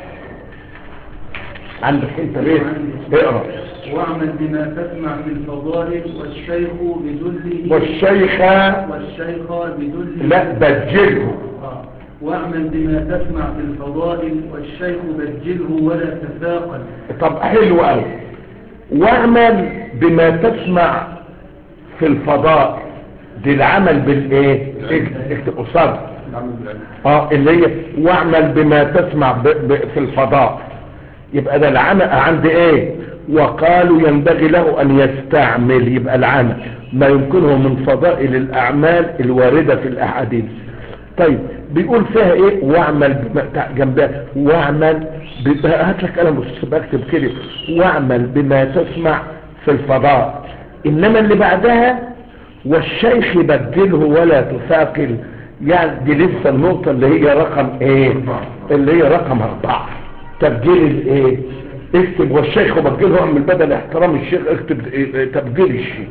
عندك انت ليه اقرا واعمل بما تسمع في الفضائل والشيخ بذله والشيخ والشيخ بذله لا بجله آه. واعمل بما تسمع في الفضائل والشيخ بجله ولا تثاقل طب حلو قوي واعمل بما تسمع في الفضاء دي العمل بالايه اكت- اكتب قصاد العمل بالعلم اه اللي هي واعمل بما تسمع ب... ب... في الفضاء يبقى ده العمل عند ايه وقالوا ينبغي له ان يستعمل يبقى العمل ما يمكنه من فضائل الاعمال الواردة في الاحاديث طيب بيقول فيها ايه واعمل بما تع- جنبها واعمل ب... هات لك قلم بس بكتب كده واعمل بما تسمع في الفضاء انما اللي بعدها والشيخ بدله ولا تثاقل يعني دي لسه النقطة اللي هي رقم ايه اللي هي رقم اربعة تبجيل الايه اكتب والشيخ بدله اعمل بدل احترام الشيخ اكتب إيه؟ تبجيل الشيخ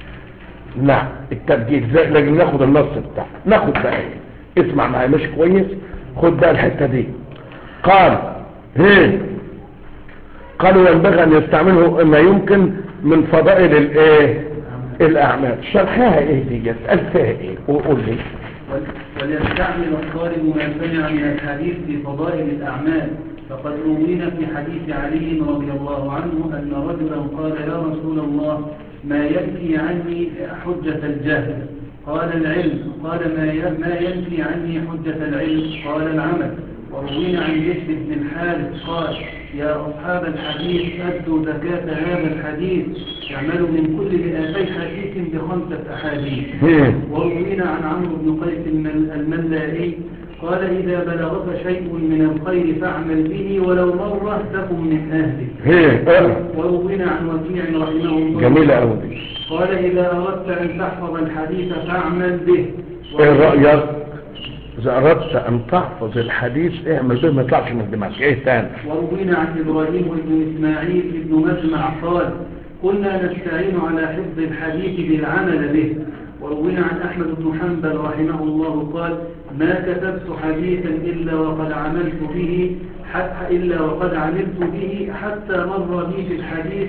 نعم التبجيل زي لازم ناخد النص بتاعه ناخد بقى ايه اسمع معايا مش كويس خد بقى الحتة دي قال هيه قالوا ينبغي ان يستعمله ما يمكن من فضائل الايه الاعمال شرحها ايه دي قال فيها ايه وقول لي ول- وليستعمل الطالب ما سمع من الحديث في فضائل الأعمال فقد روينا في حديث علي رضي الله عنه أن رجلا قال يا رسول الله ما ينفي عني حجة الجهل قال العلم قال ما ي- ما ينفي عني حجة العلم قال العمل وروينا عن بشر بن الحارث قال يا أصحاب الحديث أدوا زكاة هذا الحديث اعملوا من كل مئتي حديث بخمسة أحاديث هيه وروينا عن عمرو بن قيس المل- الملائي قال إذا بلغك شيء من الخير فاعمل به ولو مرة تكن من أهله هيه اقرا وروينا عن وكيع رحمه الله جميلة قوي دي قال إذا أردت أن تحفظ الحديث فاعمل به ايه رأيك اذا اردت ان تحفظ الحديث اعمل به ما يطلعش من دماغك ايه تاني وروينا عن إبراهيم بن إسماعيل بن مجمع قال كنا نستعين على حفظ الحديث بالعمل به وروينا عن أحمد بن حنبل رحمه الله قال ما كتبت حديثا إلا وقد عملت به حتى إلا وقد عملت به حتى مر بي في الحديث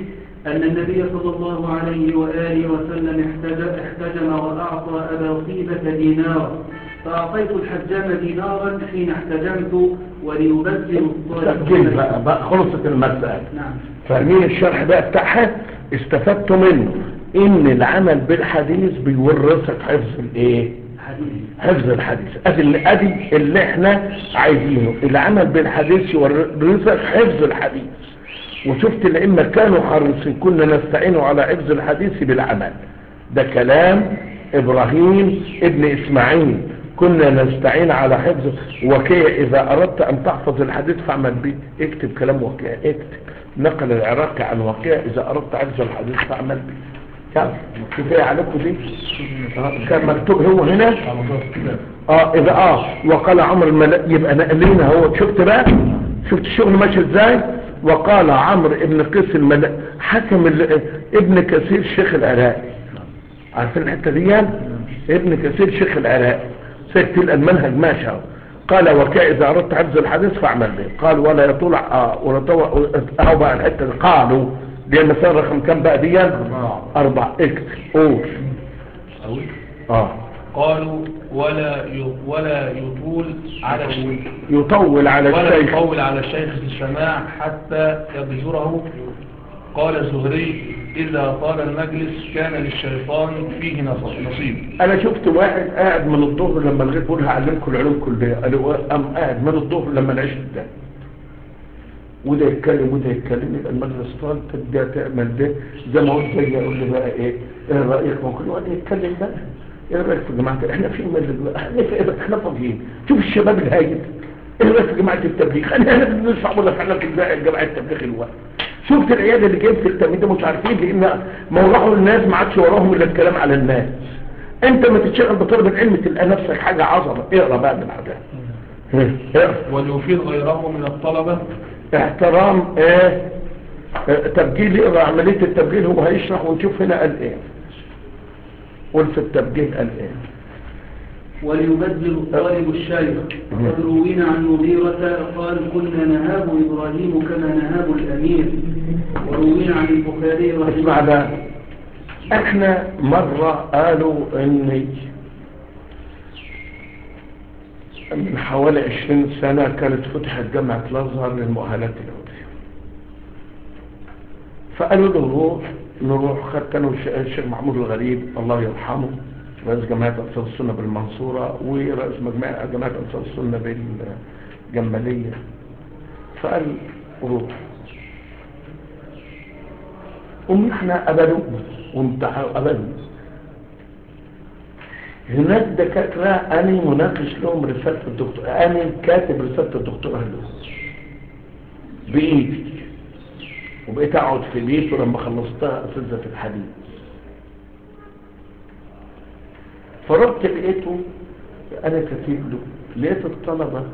أن النبي صلى الله عليه وآله وسلم احتجم, احتجم وأعطى أبا طيبة دينارا فأعطيت الحجام دينارا حين احتجمت وليبذل الطالب سجل بقى, بقى خلصت المسألة نعم فاهمين الشرح بقى بتاعها استفدت منه ان العمل بالحديث بيورثك حفظ الايه حديث حفظ الحديث ادي اللي ادي اللي احنا عايزينه العمل بالحديث يورثك حفظ الحديث وشفت الائمه كانوا حريصين كنا نستعين على حفظ الحديث بالعمل ده كلام ابراهيم ابن اسماعيل كنا نستعين على حفظ وكيع اذا اردت ان تحفظ الحديث فاعمل به اكتب كلام وكيع اكتب نقل العراقي عن وكيع اذا اردت حفظ الحديث فاعمل به يلا كفايه عليكم دي آه، كان مكتوب هو هنا اه اذا اه وقال عمرو الملا يبقى نقلنا هو شفت بقى شفت الشغل ماشي ازاي وقال عمرو ابن قيس الملا حكم ال- ابن كثير شيخ العراق عارفين الحته دي ابن كثير شيخ العراق سكت المنهج ماشي اهو قال وكا اذا اردت حفظ الحديث فاعمل به قال ولا يطول اه ولا طول اهو بقى الحته دي قالوا دي المسألة رقم كام بقى دي أربعة. اربع اكتب قول أقول اه قالوا ولا ي- ولا يطول على الشيخ يطول على ولا الشيخ يطول على الشيخ في السماع حتى يضجره قال الزهري إذا طال المجلس كان للشيطان فيه نص- نصيب انا شفت واحد قاعد من الظهر لما الغيب بقول هعلمكم العلوم كلها قالوا قام قاعد من الظهر لما العشاء ده وده يتكلم وده يتكلم يبقى المجلس طال تبدا تعمل ده زي ما قلت زي يقول لي بقى ايه ايه رايك ما كل واحد يتكلم بقى ايه رايك في جماعه احنا في مجلس احنا في احنا فاضيين شوف الشباب الهايب ايه رايك في جماعه التبليغ احنا بنسمع ولا فعلا في جماعه التبليغ الوقت شفت العياده اللي جايب في التمرين ده مش عارفين لان موضوعوا الناس ما عادش وراهم الا الكلام على الناس انت ما تتشغل بطلب العلم تلقى نفسك حاجه عظمه اقرا بقى من بعدها اقرا وليفيد غيره من الطلبة احترام ايه اه، تبجيل يقرا عمليه التبجيل هو هيشرح ونشوف هنا قال ايه قول في التبجيل قال ايه وليبذل الطالب الشيخ وقد روينا عن مغيرة قال كنا نهاب إبراهيم كما نهاب الأمير وروينا عن البخاري اسمع رحمه ده احنا مرة قالوا ان من حوالي عشرين سنة كانت فتحت جامعة الازهر للمؤهلات العليا فقالوا له نروح نروح خدت انا والش- الشيخ محمود الغريب الله يرحمه رئيس جماعة انصار السنة بالمنصورة ورئيس مجمع جماعة انصار السنة بالجمالية فقال روح هم احنا قبلونا وامتحنوا قبلنا هناك دكاترة أنا مناقش لهم رسالة الدكتور أنا كاتب رسالة الدكتوراه لهم بإيدي وبقيت أقعد في بيته لما خلصتها أساتذة في الحديث فرحت لقيته أنا كاتب له لقيت الطلبة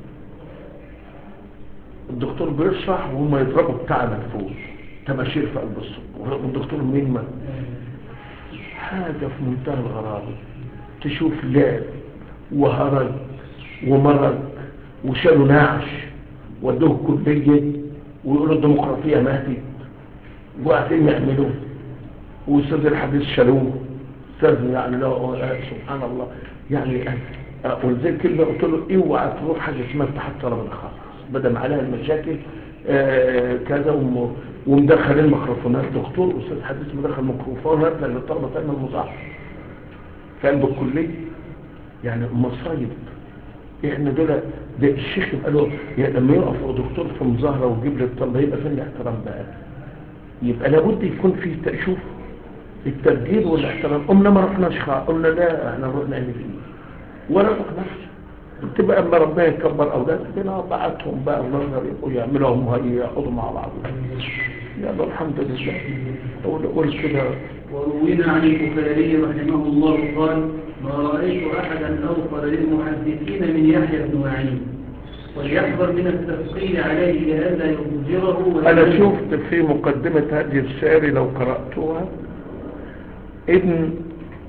الدكتور بيشرح وهم يضربوا بتاع مدفوع تباشير في قلب الصوت والدكتور مين ما حاجة في منتهى الغرابة تشوف لعب وهرج ومرض وشالوا نعش ودوه كلية ويقولوا الديمقراطية ماتت وقاعدين يعملوا واستاذ الحديث شالوه استاذ يعني لا آه، سبحان الله يعني آه، ولذلك كلمة قلت له اوعى تروح حاجة اسمها اتحاد طلبة خالص بدل ما عليها المشاكل آه، كذا وم- ومدخل الميكروفونات دكتور استاذ حديث مدخل ميكروفونات لان الطلبة تعمل مظاهرة في قلب الكلية يعني مصايب احنا دول ده الشيخ يبقى له يعني لما يقف دكتور في مظاهرة ويجيب للطلبة يبقى فين الاحترام بقى يبقى لابد يكون في تشوف التبجيل والاحترام قمنا ما رحناش خا قلنا لا احنا نروح نعمل ايه ولا رحناش تبقى اما ربنا يكبر اولادنا كده بعتهم بقى النظر يبقوا يعملوا هم هي يقعدوا مع بعض يلا الحمد لله قول قول كده وروينا عن البخاري رحمه الله قال ما رأيت أحدا أوفر للمحدثين من يحيى بن معين وليحذر من التثقيل عليه لئلا يضجره انا شفت في مقدمة هذه الساري لو قرأتوها ابن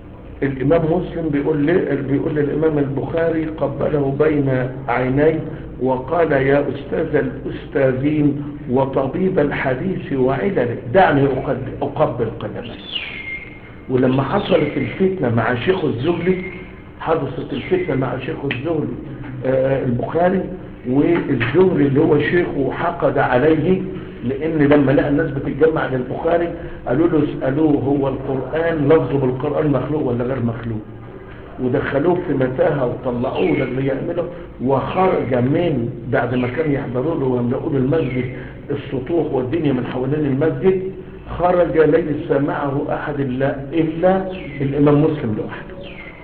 الامام مسلم بيقول لي بيقول للامام البخاري قبله بين عينيه وقال يا أستاذ الأستاذين وطبيب الحديث وعلله دعني أقد- أقبل قدمي ولما حصلت الفتنة مع شيخ الزهري حدثت الفتنة مع شيخ الزهري آه، البخاري والزهري اللي هو شيخه حقد عليه لان لما لقى الناس بتتجمع للبخاري قالوا له اسألوه هو القرآن لفظه بالقرآن مخلوق ولا غير مخلوق ودخلوه في متاهة وطلعوه لما يعملوا وخرج من بعد ما كان يحضروا له ويملؤوا له المسجد السطوح والدنيا من حوالين المسجد خرج ليس معه أحد إلا, إلا الإمام مسلم لوحده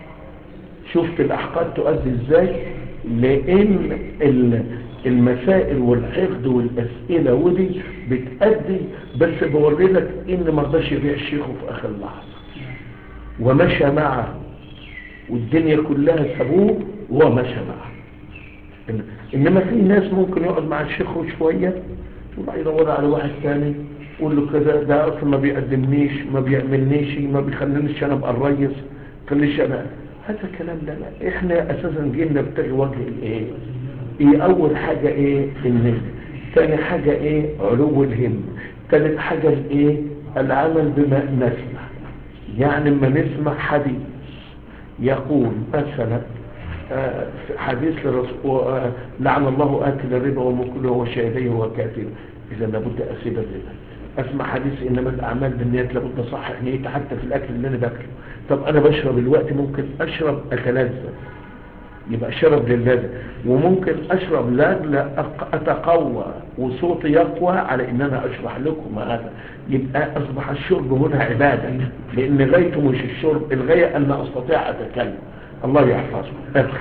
شفت الأحقاد تؤدي إزاي لأن ال- المسائل والحفظ والأسئلة ودي بتأدي بس بوري لك إن ما رضاش يبيع شيخه في آخر لحظة ومشى معه والدنيا كلها سابوه وهو مشى معه إن- انما في ناس ممكن يقعد مع الشيخ شوية وبعد يدور على واحد تاني يقول له كذا ده اصلا ما بيقدمنيش ما بيعملنيش ما بيخلينيش انا ابقى الريس خليش انا هذا كلام لا لا احنا اساسا جينا نبتغي وجه الايه ايه اول حاجة ايه النية ثاني حاجة ايه علو الهم ثالث حاجة الايه العمل بما نسمع يعني لما نسمع حديث يقول مثلا آه، في حديث لرسول آه، لعن الله آكل الربا ومكله وشاهديه وكاتبه إذا لابد أسيب الربا أسمع حديث إنما الأعمال بالنيات لابد أصحح نيتي حتى في الأكل اللي أنا باكله طب أنا بشرب الوقت ممكن أشرب أتلذذ يبقى شرب للذة وممكن أشرب لاجل أق- أتقوى وصوتي يقوى على إن أنا أشرح لكم هذا يبقى أصبح الشرب هنا عبادة لأن غايته مش الشرب الغاية أن أستطيع أتكلم الله يحفظكم اقرأ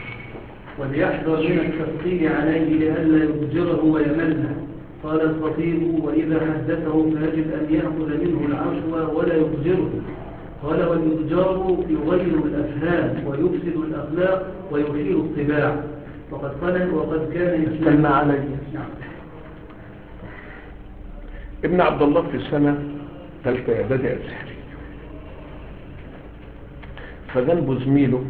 وليحذر من التفقيه عليه لئلا يضجره ويمله قال الخطيب وإذا حدثه فيجب أن يأخذ منه العفو ولا يضجره قال والإضجار يغير الأفهام ويفسد الأخلاق ويثير الطباع وقد قال وقد كان استنى علي نعم. ابن عبد الله في سنة ثالثة إعدادي أزهري فجنبه زميله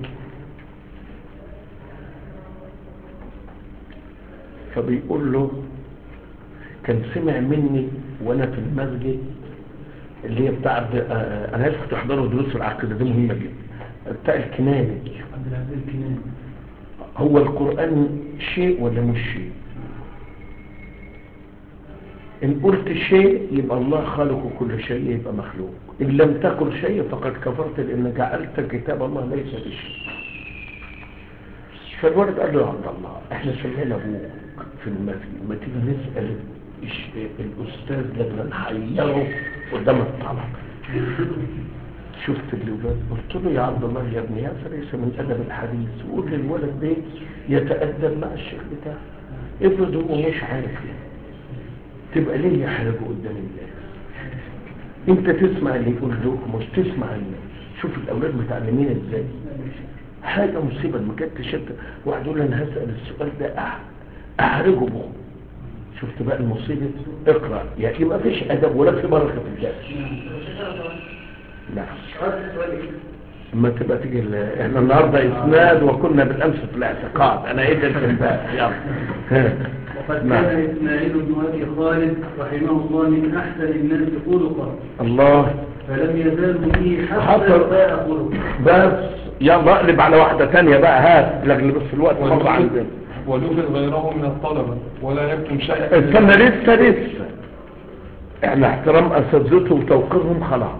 فبيقول له كان سمع مني وانا في المسجد اللي هي بتاع عبد- آه، آه، انا عايزكم تحضروا دروس العقيده دي مهمه جدا بتاع الكناني عبد العزيز كنان هو القرآن شيء ولا مش شيء إن قلت شيء يبقى الله خالق كل شيء يبقى مخلوق إن لم تقل شيء فقد كفرت لأن جعلت كتاب الله ليس بشيء فالولد قال له يا عبد الله احنا سمعنا ابوك في المسجد ما تيجي نسأل الش- الأستاذ لما نحيره قدام الطلبة شفت الولاد قلت له يا عبد الله يا ابني هذا ليس من ادب الحديث وقول للولد ده يتادب مع الشيخ بتاعه افرض هو مش عارف يعني تبقى ليه يحرجه قدام الناس انت تسمع اللي يقول له مش تسمع اللي شوف الاولاد متعلمين ازاي حاجه مصيبه لما كانت تشد واحد يقول لي انا هسال السؤال ده أح- احرجه به شفت بقى المصيبه اقرا يعني ما فيش ادب ولا في بركه في الدرس نعم اما تبقى تيجي ال- احنا النهارده اسناد وكنا بالامس في الاعتقاد انا ايه ده الانباء يلا ها. وقد نعم. كان إسماعيل بن أبي خالد رحمه الله من أحسن الناس خلقا الله فلم يزال به حتى حصل. فاء خلقا بس يلا اقلب على واحدة تانية بقى هات لجل بس الوقت مر عندنا وليوجد غيره من الطلبة ولا يكتم شيئا استنى لسه لسه احنا احترام اساتذته وتوقيرهم خلاص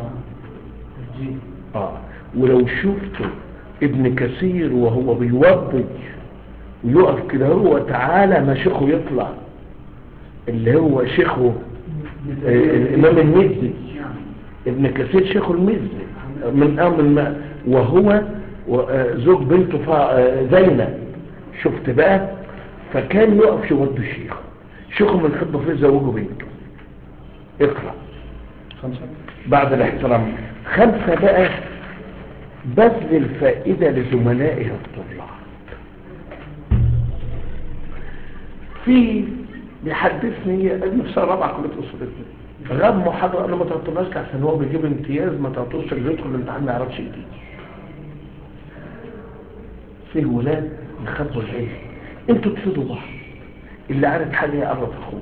اه ولو شفتوا ابن كثير وهو بيوضي ويقف كده هو تعالى ما شيخه يطلع اللي هو شيخه آه، الامام المزي نعم ابن كثير شيخه المزي من امر ما وهو و- آه، زوج بنته فا- آه، زينب شفت بقى فكان يقف يوضي شيخه شيخه من خطبه فيه زوجه بنته اقرأ خمسة بعد الاحترام خمسة بقى بذل الفائدة لزملائه الطلاب في بيحدثني قال نفسها رابعة كلية أصول الدين غاب محاضرة قال له ما تعطوناش عشان هو بيجيب امتياز ما تعطوش اللي يدخل الامتحان ما يعرفش يجيب في ولاد يخبوا العلم انتوا تفيدوا بعض اللي عارف حاجة يعرف اخوه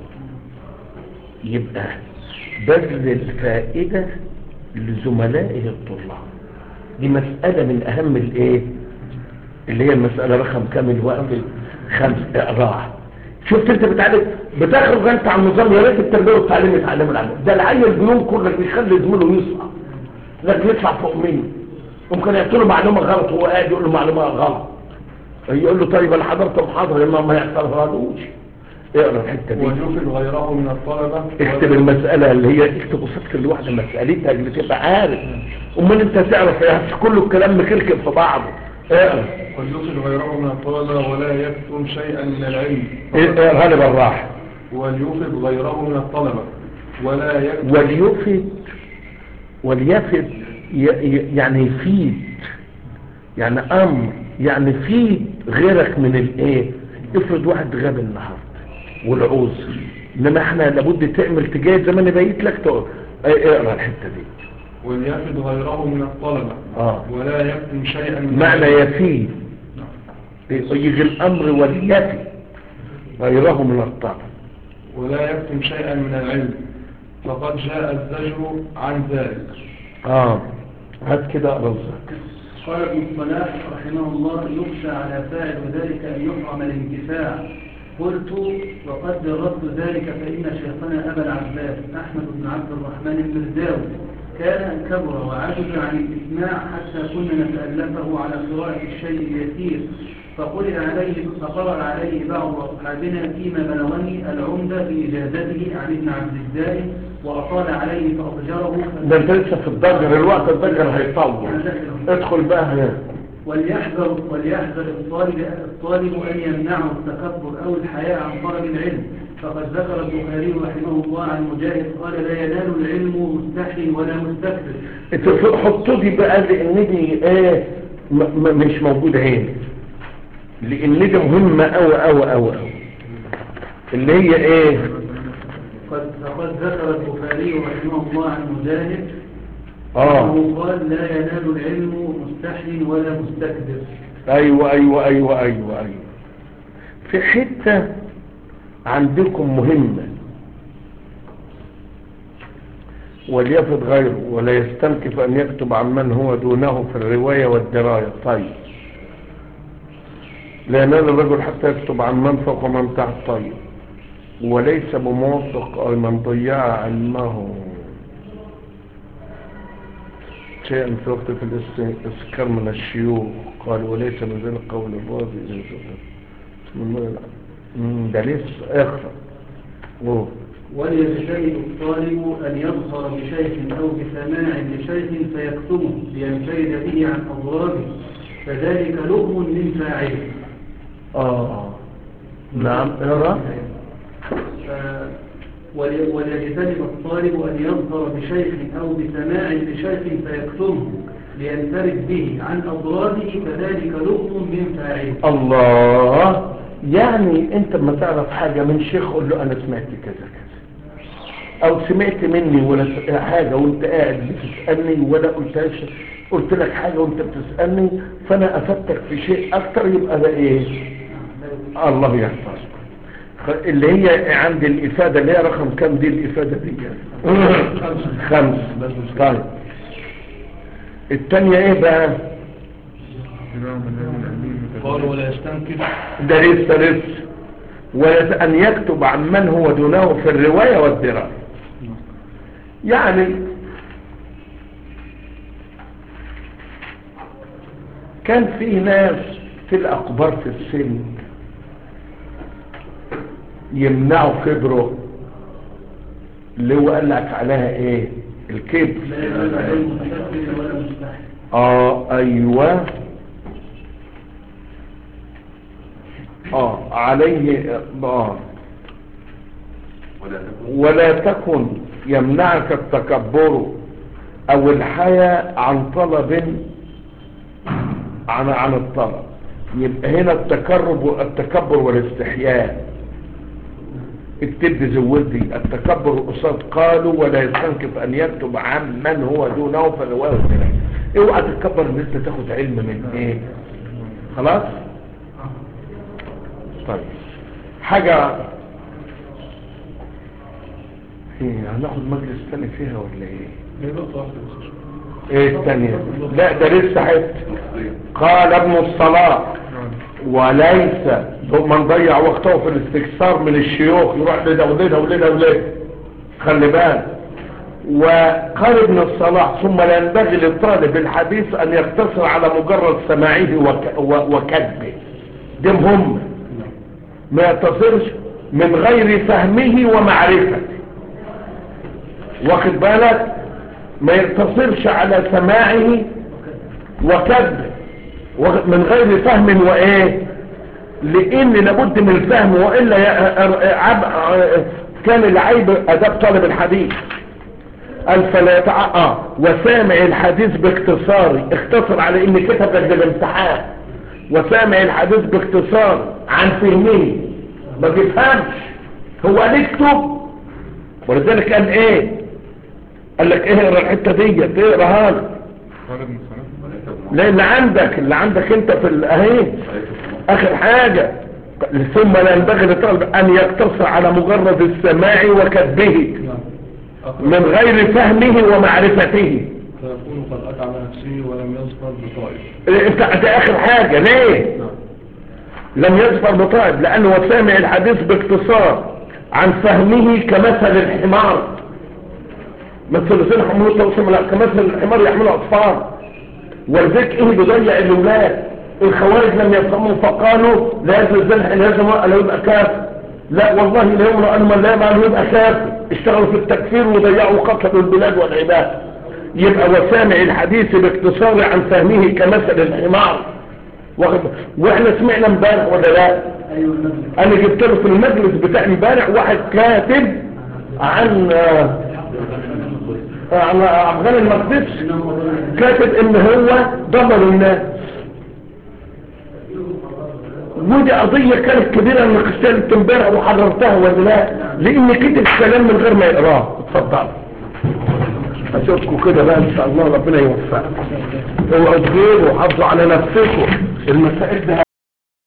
يبقى بذل الفائدة لزملائه الطلاب دي مسألة من اهم الايه اللي هي المسألة رقم كام الوقت خمس اقراع شفت انت بتعلم بتخرج انت عن نظام يا ريت التربيه والتعليم يتعلم العلم ده العيل بينكر لك بيخلي زميله يصعب لكن يطلع فوق منه ممكن يعطي له معلومه غلط وهو قاعد يقول له معلومه غلط يقول له طيب انا حضرت محاضره يا ما يحصلها لهوش اقرا الحته دي ويفد غيره من الطلبة اكتب المسألة اللي هي اكتب وصفت الواحدة مسألتها اللي تبقى عارف امال انت تعرف يا أخي كله الكلام مكركب في بعضه اقرا وليفد غيره من الطلبة ولا يكتم شيئا من العلم اقرا لي بالراحة وليفد غيره من الطلبة ولا يكتم وليفد وليفد ي- ي- يعني يفيد يعني امر يعني يفيد غيرك من الايه افرض واحد غاب النهارده والعذر انما احنا لابد تعمل تجاهل زي ما انا بقيت لك تقول ايه اقرا الحته دي وليفد غيره من الطلبة اه ولا يكتم شيئا من معنى العلم. يفيد يجي الامر وليفي غيره من الطلب ولا يكتم شيئا من العلم فقد جاء الزجر عن ذلك اه هات كده اقرا الزكاه قال ابن الصلاح رحمه الله يخشى على فاعل ذلك أن يحرم الانتفاع قلت وقد جربت ذلك فإن شيخنا أبا العباس أحمد بن عبد الرحمن المرداوي كان كبر وعجز عن الإسماع حتى كنا نتألفه على قراءة الشيء اليسير فقرئ عليه فقرأ عليه بعض أصحابنا فيما بلغني العمدة في إجازته عن ابن عبد الدائم وأطال عليه فأضجره ده انت لسه في الضجر الوقت الضجر هيطول ادخل بقى هنا وليحذر وليحذر الطالب الطالب أن يمنعه التكبر أو الحياء عن طلب العلم فقد ذكر البخاري رحمه الله عن مجاهد قال لا ينال العلم مستحي ولا مستكبر انتوا حطوا دي بقى لان دي ايه م م مش موجوده هنا لان دي مهمه قوي قوي قوي قوي اللي هي ايه قد فقد ذكر البخاري رحمه الله عن مجاهد اه أنه قال لا ينال العلم مستحي ولا مستكبر ايوه ايوه ايوه ايوه ايوه في حته عندكم مهمه وليفد غيره ولا يستنكف ان يكتب عن من هو دونه في الروايه والدرايه طيب لا ينال الرجل حتى يكتب عن من فوق من تحت طيب وليس بموافق أي من ضيع علمه شيئا في وقت في الاستذكار من الشيوخ قال وليس بذلك قول الراضي إذا شغل. بسم الله مم، ده لسه اقرأ قول. وليجتنب الطالب أن يظهر بشيخ أو بسماع لشيخ فيكتمه لينفرد به عن أضراره فذلك لغم من فاعله اه نعم اقرأ ف- ولي- وليجتنب الطالب أن يظهر بشيخ أو بسماع لشيخ فيكتمه لينفرد به عن أضراره فذلك لغم من فاعله الله يعني انت لما تعرف حاجة من شيخ قول له انا سمعت كذا كذا او سمعت مني ولا س- حاجة وانت قاعد بتسألني ولا قلتهاش قلت لك حاجة وانت بتسألني فانا افدتك في شيء اكتر يبقى ده ايه الله يحفظك خ- اللي هي عند الافادة اللي هي رقم كام دي الافادة دي خمس طيب التانية ايه بقى قال ولا يستنكف ده لسه لسه وأن يكتب عن من هو دونه في الرواية والدراية يعني كان في ناس في الأقبار في السن يمنعوا كبره اللي هو قال لك عليها ايه الكبر لا ينال العلم مستكبر ولا مستحي اه ايوه اه عليه اه ولا تكن يمنعك التكبر او الحياء عن طلب عن عن الطلب يبقى هنا التكرب التكبر والاستحياء اكتب زودي التكبر قصاد قالوا ولا يستنكف ان يكتب عن من هو دونه في الروايه والدرايه اوعى تتكبر ان انت تاخد علم من ايه خلاص طيب حاجة ايه هناخد مجلس تاني فيها ولا ايه هي نقطة واحدة بس ايه التانية لا ده لسه حته قال ابن الصلاح وليس ثم نضيع وقته في الاستكثار من الشيوخ يروح لده ولده ولده ولده خلي بالك وقال ابن الصلاح ثم لا ينبغي للطالب الحديث ان يقتصر على مجرد سماعه وك- و- وكتبه ده مهم ما يقتصرش من غير فهمه ومعرفته واخد بالك ما يقتصرش على سماعه وكتبه وغ- من غير فهم وايه لان لابد من الفهم والا ي- ر- عب... كان العيب اداب طالب الحديث قال فلا يتع... آه. وسامع الحديث باختصار اختصر على ان كتب لك الامتحان وسامع الحديث باختصار عن فهمه ما بيفهمش هو قال اكتب ولذلك قال ايه قال لك ايه اقرا الحته دي تقراها لك قال ابن الصلاح لا اللي عندك اللي عندك انت في ال- اهي اخر حاجة ثم لا ينبغي للطالب ان يقتصر على مجرد السماع وكتبه نعم أقرأ من غير فهمه ومعرفته فيكون قد أتى على نفسه ولم يظفر بطائف إيه، انت ده اخر حاجة ليه نعم لم يظفر بطالب لانه هو سامع الحديث باختصار عن فهمه كمثل الحمار مثل لسان حمول توصل لا كمثل الحمار يحمله اطفال ولذلك ايه بيضيع الاولاد الخوارج لم يفهموا فقالوا لا يجوز ذبح لازم لا يبقى كافر لا والله لا يمر ان من لا يفعل يبقى كافر اشتغلوا في التكفير وضيعوا قتلوا البلاد والعباد يبقى وسامع الحديث باختصار عن فهمه كمثل الحمار واخد- واحنا سمعنا امبارح ولا لا أيوة المجلس انا جبت له في المجلس بتاع امبارح واحد كاتب عن آه، عن افغان المقدس كاتب ان هو ضمن الناس ودي قضية كانت كبيرة ان قسالت امبارح وحررتها ولا لا لان كتب كلام من غير ما يقراه اتفضل اشوفكم كده بقى ان شاء الله ربنا يوفقكم اوعوا تغيروا وحافظوا على نفسكم المسائل دي